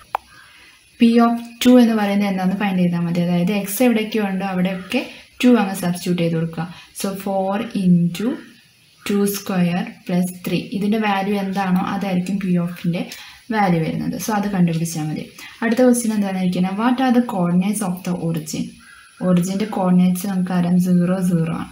പി ഓഫ് ടു എന്ന് പറയുന്നത് എന്താണെന്ന് ഫൈൻഡ് ചെയ്താൽ മതി അതായത് എക്സ് എവിടെയൊക്കെ ഉണ്ടോ അവിടെയൊക്കെ ടു അങ്ങ് സബ്സ്റ്റിറ്റ്യൂട്ട് ചെയ്ത് കൊടുക്കുക so four into two square plus three ഇതിൻ്റെ വാല്യൂ എന്താണോ അതായിരിക്കും പി ഓഫിൻ്റെ വാല്യൂ വരുന്നത് സോ അത് കണ്ടുപിടിച്ചാൽ മതി അടുത്ത ക്വസ്റ്റ്യൻ എന്താണ് ഇരിക്കുന്നത് what are the coordinates of the origin ഒറിജിൻ്റെ കോർഡിനേറ്റ്സ് നമുക്കറിയാം സീറോ സീറോ ആണ്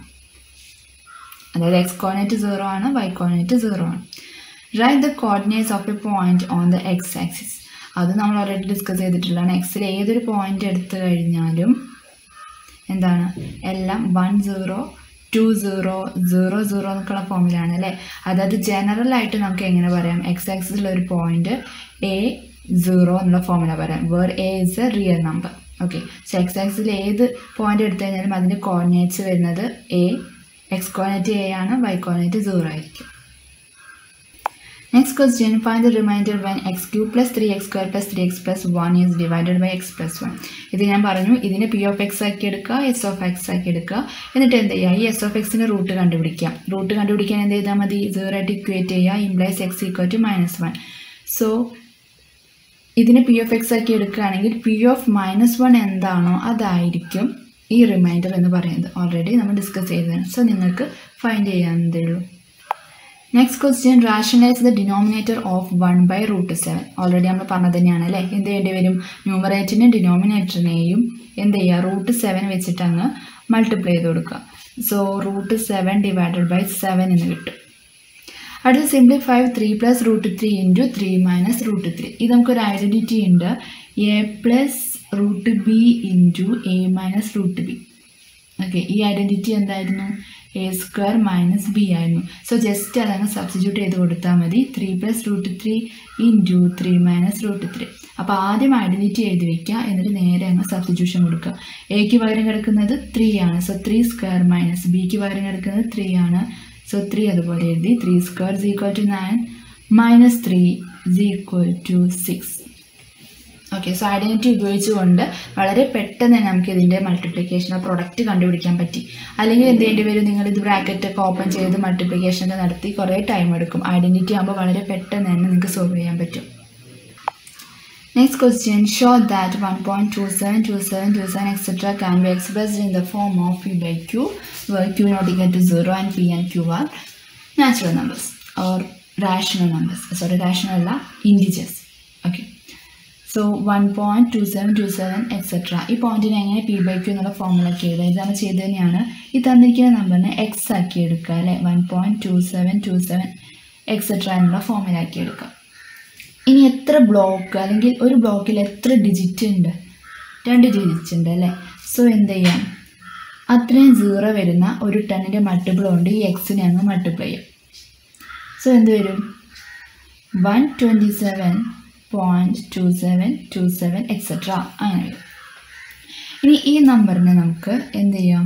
അതായത് എക്സ് കോർഡിനേറ്റ് സീറോ ആണ് വൈ കോർഡിനേറ്റ് സീറോ ആണ് right the coordinates of a point on the x axis അത് നമ്മൾ ഓൾറെഡി ഡിസ്കസ് ചെയ്തിട്ടുള്ളതാണ് എക്സിൽ ഏതൊരു പോയിന്റ് എടുത്തു കഴിഞ്ഞാലും എന്താണ് എല്ലാം one zero two zero zero zero എന്നൊക്കെയുള്ള ഫോമിലാണ് അല്ലേ അതായത് ജനറൽ ആയിട്ട് നമുക്ക് എങ്ങനെ പറയാം എക്സ് ആക്സിലുള്ള ഒരു പോയിന്റ് എ സീറോ എന്നുള്ള ഫോമില പറയാം where a is a real number okay so x ആക്സിൽ ഏത് പോയിന്റ് എടുത്തു കഴിഞ്ഞാലും അതിൻ്റെ കോർഡിനേറ്റ്സ് വരുന്നത് എ എക്സ് കോർഡിനേറ്റ് എ ആണ് വൈ കോർഡിനേറ്റ് സീറോ ആയിരിക്കും Next question, find the remainder when x cube plus 3x square plus 3x plus 1 is divided by x plus 1. ഇത് ഞാൻ പറഞ്ഞു ഇതിനെ പി ഓഫ് എക്സ് ആക്കി എടുക്കുക എസ് ഓഫ് എക്സ് ആക്കി എടുക്കുക എന്നിട്ട് എന്ത് ചെയ്യുക ഈ എസ് ഓഫ് എക്സിൻ്റെ റൂട്ട് കണ്ടുപിടിക്കാം റൂട്ട് കണ്ടുപിടിക്കാൻ എന്ത് ചെയ്താൽ മതി സീറോ ആയിട്ട് ഇക്വേറ്റ് ചെയ്യുക implies x equal to minus one so ഇതിനെ പി ഓഫ് എക്സ് ആക്കി എടുക്കുകയാണെങ്കിൽ പി ഓഫ് മൈനസ് വൺ എന്താണോ അതായിരിക്കും ഈ റിമൈൻഡർ എന്ന് പറയുന്നത് ഓൾറെഡി നമ്മൾ ഡിസ്കസ് ചെയ്തതാണ് സോ നിങ്ങൾക്ക് ഫൈൻഡ് ചെയ്യാവുന്നതേ ഉള്ളൂ next question rationalise the denominator of one by root seven already നമ്മൾ പറഞ്ഞത് തന്നെയാണ് അല്ലേ എന്ത് ചെയ്യേണ്ടി വരും ന്യൂമറേറ്ററിനെയും ഡിനോമിനേറ്ററിനെയും എന്ത് ചെയ്യുക റൂട്ട് സെവൻ വെച്ചിട്ട് അങ്ങ് മൾട്ടിപ്ലൈ ചെയ്ത് കൊടുക്കുക so root seven divided by seven എന്ന് കിട്ടും അടുത്ത simplify three plus root three into three minus root three ഇത് നമുക്കൊരു ഐഡൻറ്റിറ്റി ഉണ്ട് a plus root b into A minus root b okay ഈ ഐഡൻറ്റിറ്റി എന്തായിരുന്നു എ സ്ക്വയർ മൈനസ് ബി ആയിരുന്നു സോ ജസ്റ്റ് അതങ്ങ് സബ്സ്റ്റിറ്റ്യൂട്ട് ചെയ്ത് കൊടുത്താൽ മതി three plus root three into three minus root three അപ്പോൾ ആദ്യം ഐഡൻറ്റിറ്റി എഴുതി വയ്ക്കുക എന്നിട്ട് നേരെ അങ്ങ് സബ്സ്റ്റിറ്റ്യൂഷൻ കൊടുക്കുക എക്ക് പകരം കിടക്കുന്നത് ത്രീ ആണ് സോ ത്രീ സ്ക്വയർ മൈനസ് ബിക്ക് പകരം കിടക്കുന്നത് ത്രീ ആണ് സോ ത്രീ അതുപോലെ എഴുതി three square is equal to nine minus three is equal to six okay so identity ഉപയോഗിച്ചുകൊണ്ട് വളരെ പെട്ടെന്ന് തന്നെ നമുക്ക് ഇതിൻ്റെ മൾട്ടിപ്ലിക്കേഷൻ പ്രൊഡക്റ്റ് കണ്ടുപിടിക്കാൻ പറ്റി അല്ലെങ്കിൽ എന്ത് ചെയ്യേണ്ടി വരും നിങ്ങൾ ഇത് ബ്രാക്കറ്റ് ഒക്കെ ഓപ്പൺ ചെയ്ത് മൾട്ടിപ്ലിക്കേഷൻ ഒക്കെ നടത്തി കുറേ ടൈം എടുക്കും ഐഡൻറ്റിറ്റി ആകുമ്പോൾ വളരെ പെട്ടെന്ന് തന്നെ നിങ്ങൾക്ക് സോൾവ് ചെയ്യാൻ പറ്റും Next question, show that 1.272727 etc. can be expressed in the form of P by Q, where Q not equal to 0 and P and Q are natural numbers or rational numbers. Sorry, rational അല്ല integers. Okay. So one point two seven two seven etcetera ഈ പോയിന്റിനെ എങ്ങനെ പി ബൈ ക്യൂ എന്നുള്ള ഫോമുലൊക്കെ എഴുതുക ഇത് നമ്മൾ ചെയ്ത് തന്നെയാണ് ഈ തന്നിരിക്കുന്ന നമ്പറിനെ എക്സ് ആക്കി എടുക്കുക അല്ലേ one point two seven two seven etcetera എന്നുള്ള ഫോമിലാക്കി എടുക്കുക ഇനി എത്ര ബ്ലോക്ക് അല്ലെങ്കിൽ ഒരു ബ്ലോക്കിൽ എത്ര ഡിജിറ്റ് ഉണ്ട് രണ്ട് ഡിജിറ്റ് ഉണ്ട് അല്ലേ സോ എന്ത് ചെയ്യാം അത്രയും സീറോ വരുന്ന ഒരു ടെന്നിൻ്റെ മൾട്ടിപ്പിൾ കൊണ്ട് ഈ എക്സിനെ അങ്ങ് മൾട്ടിപ്ലൈ ചെയ്യാം സോ എന്ത് വരും one twenty seven point two seven two seven etcetera അങ്ങനെ വരും ഇനി ഈ നമ്പറിനെ നമുക്ക് എന്ത് ചെയ്യാം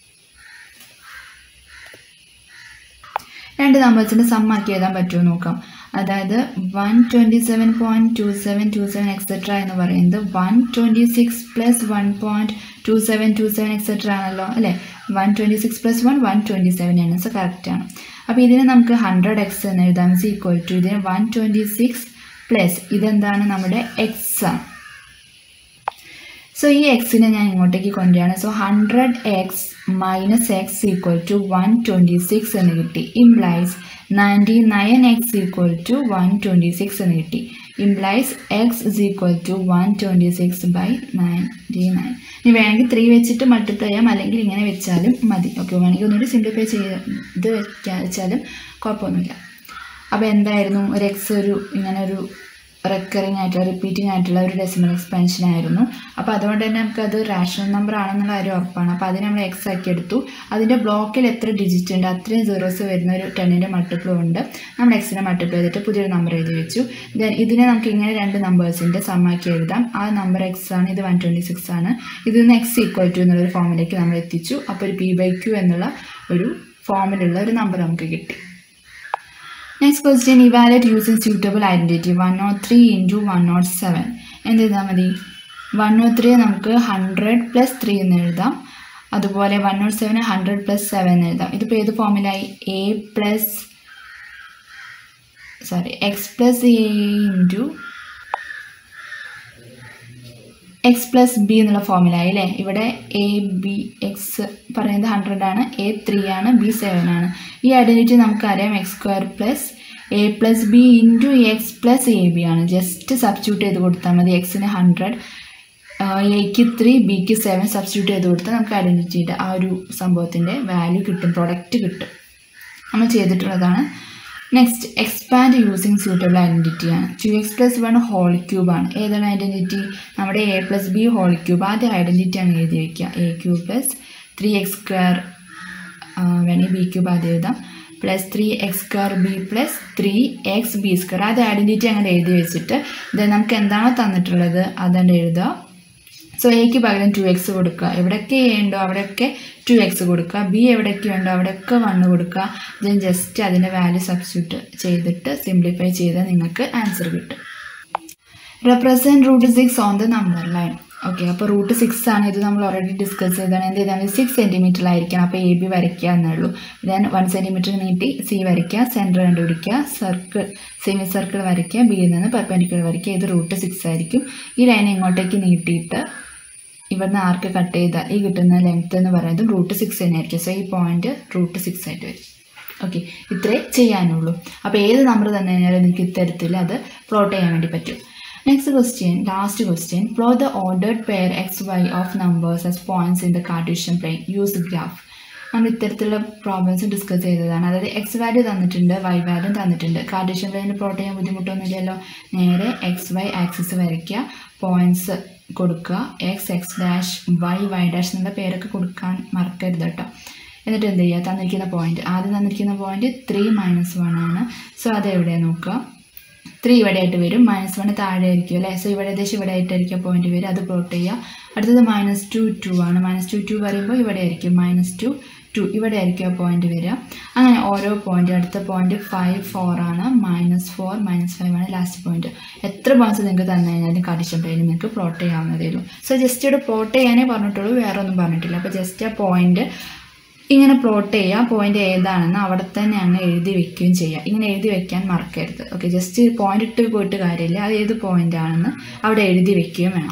രണ്ട് നമ്പേഴ്സിൻ്റെ സമ്മാക്കി എഴുതാൻ പറ്റുമോ നോക്കാം അതായത് one twenty seven point two seven two seven etcetera എന്ന് പറയുന്നത് one twenty six plus one point two seven two seven etcetera ആണല്ലോ അല്ലേ one twenty six plus one one twenty seven ആണ് സോ കറക്റ്റാണ് അപ്പോൾ ഇതിനെ നമുക്ക് ഹൺഡ്രഡ് എക്സ് എന്ന് എഴുതാം ഇസ് ഈക്വൽ ടു ഇതിന് വൺ ട്വൻറ്റി സിക്സ് പ്ലസ് ഇതെന്താണ് നമ്മുടെ എക്സ് ആണ് സോ ഈ എക്സിനെ ഞാൻ ഇങ്ങോട്ടേക്ക് കൊണ്ടുവരികയാണ് so hundred x minus x equal to one twenty six എന്ന് കിട്ടി implies ninety nine x equal to one twenty six എന്ന് കിട്ടി implies x is equal to one twenty six by ninety nine ഇനി വേണമെങ്കിൽ ത്രീ വെച്ചിട്ട് മൾട്ടിപ്ലൈ ചെയ്യാം അല്ലെങ്കിൽ ഇങ്ങനെ വെച്ചാലും മതി ഓക്കെ വേണമെങ്കിൽ ഒന്നുകൂടി സിംപ്ലിഫൈ ചെയ്ത് വെക്കാൻ വെച്ചാലും കുഴപ്പമൊന്നുമില്ല അപ്പോൾ എന്തായിരുന്നു ഒരു എക്സ് ഒരു ഇങ്ങനെ ഒരു റെക്കറിങ് ആയിട്ടുള്ള റിപ്പീറ്റിംഗ് ആയിട്ടുള്ള ഒരു ഡെസിമൽ എക്സ്പെൻഷൻ ആയിരുന്നു അപ്പോൾ അതുകൊണ്ട് തന്നെ നമുക്കത് റാഷണൽ നമ്പർ ആണെന്നുള്ള കാര്യം ഉറപ്പാണ് അപ്പോൾ അതിന് നമ്മൾ എക്സ് ആക്കി എടുത്തു അതിൻ്റെ ബ്ലോക്കിൽ എത്ര ഡിജിറ്റ് ഉണ്ട് അത്രയും സീറോസ് വരുന്ന ഒരു ടെന്നിൻ്റെ മൾട്ടിപ്പിളും ഉണ്ട് നമ്മൾ എക്സിനെ മൾട്ടിപ്പിൾ ചെയ്തിട്ട് പുതിയൊരു നമ്പർ എഴുതി വെച്ചു ദെൻ ഇതിനെ നമുക്ക് ഇങ്ങനെ രണ്ട് നമ്പേഴ്സിൻ്റെ സമ്മാക്കി എഴുതാം ആ നമ്പർ എക്സ് ആണ് ഇത് വൺ ട്വൻറ്റി സിക്സ് ആണ് ഇതിൽ നിന്ന് എക്സ് ഈക്വൽ ടു എന്നുള്ളൊരു ഫോമിലേക്ക് നമ്മൾ എത്തിച്ചു അപ്പോൾ ഒരു പി ബൈ ക്യൂ എന്നുള്ള ഒരു ഫോമിലുള്ള ഒരു നമ്പർ നമുക്ക് കിട്ടി next question evaluate using suitable identity one nought three into one nought seven എന്ത് ചെയ്താൽ മതി വൺ നോട്ട് ത്രീ നമുക്ക് ഹൺഡ്രഡ് പ്ലസ് ത്രീ എന്ന് എഴുതാം അതുപോലെ വൺ നോട്ട് സെവന് ഹൺഡ്രഡ് പ്ലസ് സെവൻ എന്ന് എഴുതാം ഇതിപ്പോൾ ഏത് ഫോമിലായി a plus sorry x plus a into x plus b എന്നുള്ള ഫോമിലായി അല്ലേ ഇവിടെ എ ബി എക്സ് പറയുന്നത് ഹൺഡ്രഡ് ആണ് എ ത്രീ ആണ് ബി സെവൻ ആണ് ഈ ഐഡൻറ്റിറ്റി നമുക്കറിയാം X square plus a plus B into x plus a b ആണ് ജസ്റ്റ് സബ്സ്റ്റിറ്റ്യൂട്ട് ചെയ്ത് കൊടുത്താൽ മതി എക്സിന് ഹൺഡ്രഡ് എക്ക് ത്രീ ബിക്ക് സെവൻ സബ്സ്റ്റിറ്റ്യൂട്ട് ചെയ്ത് കൊടുത്താൽ നമുക്ക് ഐഡൻറ്റിറ്റിയുടെ ആ ഒരു സംഭവത്തിൻ്റെ വാല്യൂ കിട്ടും പ്രൊഡക്റ്റ് കിട്ടും നമ്മൾ ചെയ്തിട്ടുള്ളതാണ് next expand using suitable identity ആണ് two x plus one whole cube ആണ് ഏതാണ് ഐഡൻറ്റിറ്റി നമ്മുടെ a plus b whole cube ആദ്യം ഐഡൻറ്റിറ്റി ആണ് എഴുതി വയ്ക്കുക a cube plus three x square വേണമെങ്കിൽ ബി ക്യൂബ് ആദ്യം എഴുതാം plus three x square b plus three x b square അത് ഐഡൻറ്റിറ്റി അങ്ങനെ എഴുതി വെച്ചിട്ട് ഇത് നമുക്ക് എന്താണോ തന്നിട്ടുള്ളത് അതുകൊണ്ട് എഴുതുക സോ എക്ക് പകരം ടു എക്സ് കൊടുക്കുക എവിടെയൊക്കെ എ ഉണ്ടോ അവിടെയൊക്കെ ടു എക്സ് കൊടുക്കുക ബി എവിടെയൊക്കെ ഉണ്ടോ അവിടെയൊക്കെ വണ്ണ് കൊടുക്കുക ദെൻ ജസ്റ്റ് അതിൻ്റെ വാല്യൂ സബ്സ്റ്റിറ്റ്യൂട്ട് ചെയ്തിട്ട് സിംപ്ലിഫൈ ചെയ്താൽ നിങ്ങൾക്ക് ആൻസർ കിട്ടും represent root six on the number line okay അപ്പോൾ റൂട്ട് സിക്സ് ആണ് ഇത് നമ്മൾ ഓൾറെഡി ഡിസ്കസ് ചെയ്താണ് എന്ത് ചെയ്താൽ സിക്സ് സെൻറ്റിമീറ്ററിലായിരിക്കണം അപ്പോൾ എ ബി വരയ്ക്കുക എന്നുള്ളൂ ദെൻ വൺ സെൻറ്റിമീറ്റർ നീട്ടി സി വരയ്ക്കുക സെൻറ്റർ കണ്ടുപിടിക്കുക സർക്കിൾ സെമി സർക്കിൾ വരയ്ക്കുക ബിയിൽ നിന്ന് പെർപെൻഡിക്കുലർ വരയ്ക്കുക ഇത് റൂട്ട് സിക്സ് ആയിരിക്കും ഈ ലൈൻ ഇങ്ങോട്ടേക്ക് നീട്ടിയിട്ട് ഇവിടുന്ന് ആർക്ക് കട്ട് ചെയ്താൽ ഈ കിട്ടുന്ന ലെങ്ത് എന്ന് പറയുന്നത് റൂട്ട് സിക്സ് തന്നെ ആയിരിക്കും സോ ഈ പോയിന്റ് റൂട്ട് സിക്സ് ആയിട്ട് വരും ഓക്കെ ഇത്രേ ചെയ്യാനുള്ളൂ അപ്പോൾ ഏത് നമ്പർ തന്നെ കഴിഞ്ഞാലും നിങ്ങൾക്ക് ഇത്തരത്തിൽ അത് പ്ലോട്ട് ചെയ്യാൻ വേണ്ടി പറ്റും next question last question plot the ordered pair x y of numbers as points in the Cartesian plane use graph നമ്മൾ ഇത്തരത്തിലുള്ള പ്രോബ്ലംസ് ഡിസ്കസ് ചെയ്തതാണ് അതായത് എക്സ് വാല്യൂ തന്നിട്ടുണ്ട് വൈ വാല്യൂ തന്നിട്ടുണ്ട് കാർട്ടീഷ്യൻ പ്ലെയിനിൽ പ്ലോട്ട് ചെയ്യാൻ ബുദ്ധിമുട്ടൊന്നുമില്ലല്ലോ നേരെ എക്സ് വൈ ആക്സിസ് വരയ്ക്കുക പോയിന്റ്സ് കൊടുക്കുക x x dash y y dash എന്നുള്ള പേരൊക്കെ കൊടുക്കാൻ മറക്കരുത് കേട്ടോ എന്നിട്ട് എന്ത് ചെയ്യുക തന്നിരിക്കുന്ന പോയിന്റ് ആദ്യം തന്നിരിക്കുന്ന പോയിന്റ് ത്രീ മൈനസ് വൺ ആണ് സോ അത് എവിടെയാണ് നോക്കുക ത്രീ ഇവിടെ ആയിട്ട് വരും മൈനസ് വൺ താഴെ ആയിരിക്കും അല്ലേ സോ ഇവിടെ ഏകദേശം ഇവിടെ ആയിട്ടായിരിക്കും പോയിന്റ് വരും അത് പ്ലോട്ട് ചെയ്യുക അടുത്തത് മൈനസ് ടു ടു ആണ് മൈനസ് ടു ടു പറയുമ്പോൾ ഇവിടെ ആയിരിക്കും മൈനസ് ടു ടു ഇവിടെ ആയിരിക്കും ആ പോയിന്റ് വരിക അങ്ങനെ ഓരോ പോയിന്റ് അടുത്ത പോയിന്റ് ഫൈവ് ഫോർ ആണ് മൈനസ് ഫോർ മൈനസ് ഫൈവ് ആണ് ലാസ്റ്റ് പോയിന്റ് എത്ര പോയിന്റ്സ് നിങ്ങൾക്ക് തന്നു കഴിഞ്ഞാലും കണ്ടീഷൻ പ്ലെയിൻ നിങ്ങൾക്ക് പ്ലോട്ട് ചെയ്യാവുന്നതേ ഉള്ളൂ സോ ജസ്റ്റ് ഇവിടെ പ്ലോട്ട് ചെയ്യാനേ പറഞ്ഞിട്ടുള്ളൂ വേറെ ഒന്നും പറഞ്ഞിട്ടില്ല അപ്പോൾ ജസ്റ്റ് ആ പോയിന്റ് ഇങ്ങനെ പ്ലോട്ട് ചെയ്യുക പോയിന്റ് ഏതാണെന്ന് അവിടെ തന്നെ അങ്ങ് എഴുതി വെക്കുകയും ചെയ്യുക ഇങ്ങനെ എഴുതി വെക്കാൻ മറക്കരുത് ഓക്കെ ജസ്റ്റ് പോയിന്റ് ഇട്ട് പോയിട്ട് കാര്യമില്ല അത് ഏത് പോയിന്റ് ആണെന്ന് അവിടെ എഴുതി വെക്കുകയും വേണം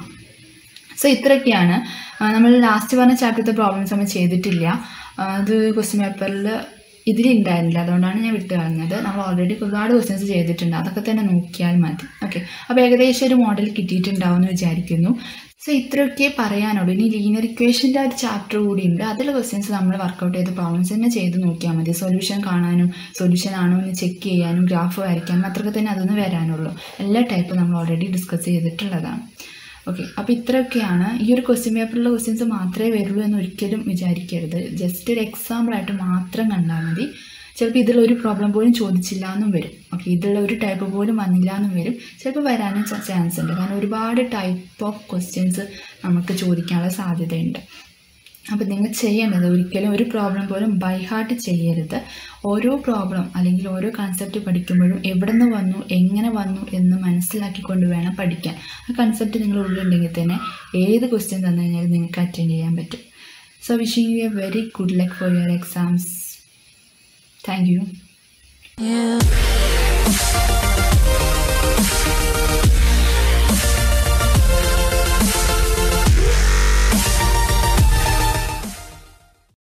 സോ ഇത്രയൊക്കെയാണ് ആ, നമ്മൾ ലാസ്റ്റ് പറഞ്ഞ ചാപ്റ്ററത്തെ പ്രോബ്ലംസ് നമ്മൾ ചെയ്തിട്ടില്ല ആ, അത് ക്വസ്റ്റ്യൻ പേപ്പറിൽ ഇതിലുണ്ടായിരുന്നില്ല അതുകൊണ്ടാണ് ഞാൻ വിട്ടു കളഞ്ഞത് നമ്മൾ ഓൾറെഡി ഒരുപാട് ക്വസ്റ്റ്യൻസ് ചെയ്തിട്ടുണ്ട് അതൊക്കെ തന്നെ നോക്കിയാൽ മതി ഓക്കെ അപ്പോൾ ഏകദേശം ഒരു മോഡൽ കിട്ടിയിട്ടുണ്ടാവും എന്ന് വിചാരിക്കുന്നു സോ ഇത്രയൊക്കെ പറയാനുള്ളൂ ഇനി ലീനിയർ ഇക്വേഷൻ്റെ ഒരു ചാപ്റ്റർ കൂടി ഉണ്ട് അതിലെ ക്വസ്റ്റ്യൻസ് നമ്മൾ വർക്കൗട്ട് ചെയ്ത് പ്രോബ്ലംസ് തന്നെ ചെയ്ത് നോക്കിയാൽ മതി സൊല്യൂഷൻ കാണാനും സൊല്യൂഷൻ ആണോ എന്ന് ചെക്ക് ചെയ്യാനും ഗ്രാഫ് വരയ്ക്കാനും അത്രയൊക്കെ തന്നെ അതൊന്ന് വരാനുള്ളൂ എല്ലാ ടൈപ്പും നമ്മൾ ഓൾറെഡി ഡിസ്കസ് ചെയ്തിട്ടുള്ളതാണ് ഓക്കെ അപ്പോൾ ഇത്രയൊക്കെയാണ് ഈ ഒരു ക്വസ്റ്റ്യൻ പേപ്പറിലുള്ള ക്വസ്റ്റ്യൻസ് മാത്രമേ വരുള്ളൂ എന്ന് ഒരിക്കലും വിചാരിക്കരുത് ജസ്റ്റ് ഒരു എക്സാമ്പിളായിട്ട് മാത്രം കണ്ടാൽ മതി ചിലപ്പോൾ ഇതിലുള്ള ഒരു പ്രോബ്ലം പോലും ചോദിച്ചില്ല എന്നും വരും ഓക്കെ ഇതിലുള്ള ഒരു ടൈപ്പ് പോലും വന്നില്ല എന്നും വരും ചിലപ്പോൾ വരാനും ചാൻസ് ഉണ്ട് കാരണം ഒരുപാട് ടൈപ്പ് ഓഫ് ക്വസ്റ്റ്യൻസ് നമുക്ക് ചോദിക്കാനുള്ള സാധ്യതയുണ്ട് അപ്പോൾ നിങ്ങൾ ചെയ്യേണ്ടത് ഒരിക്കലും ഒരു പ്രോബ്ലം പോലും ബൈ ഹാർട്ട് ചെയ്യരുത് ഓരോ പ്രോബ്ലം അല്ലെങ്കിൽ ഓരോ കൺസെപ്റ്റ് പഠിക്കുമ്പോഴും എവിടെ നിന്ന് വന്നു എങ്ങനെ വന്നു എന്ന് മനസ്സിലാക്കിക്കൊണ്ട് വേണം പഠിക്കാൻ ആ കൺസെപ്റ്റ് നിങ്ങളുടെ ഉള്ളിലുണ്ടെങ്കിൽ തന്നെ ഏത് ക്വസ്റ്റ്യൻ തന്നു കഴിഞ്ഞാലും നിങ്ങൾക്ക് അറ്റൻഡ് ചെയ്യാൻ പറ്റും so wishing you a very good luck for your exams thank you You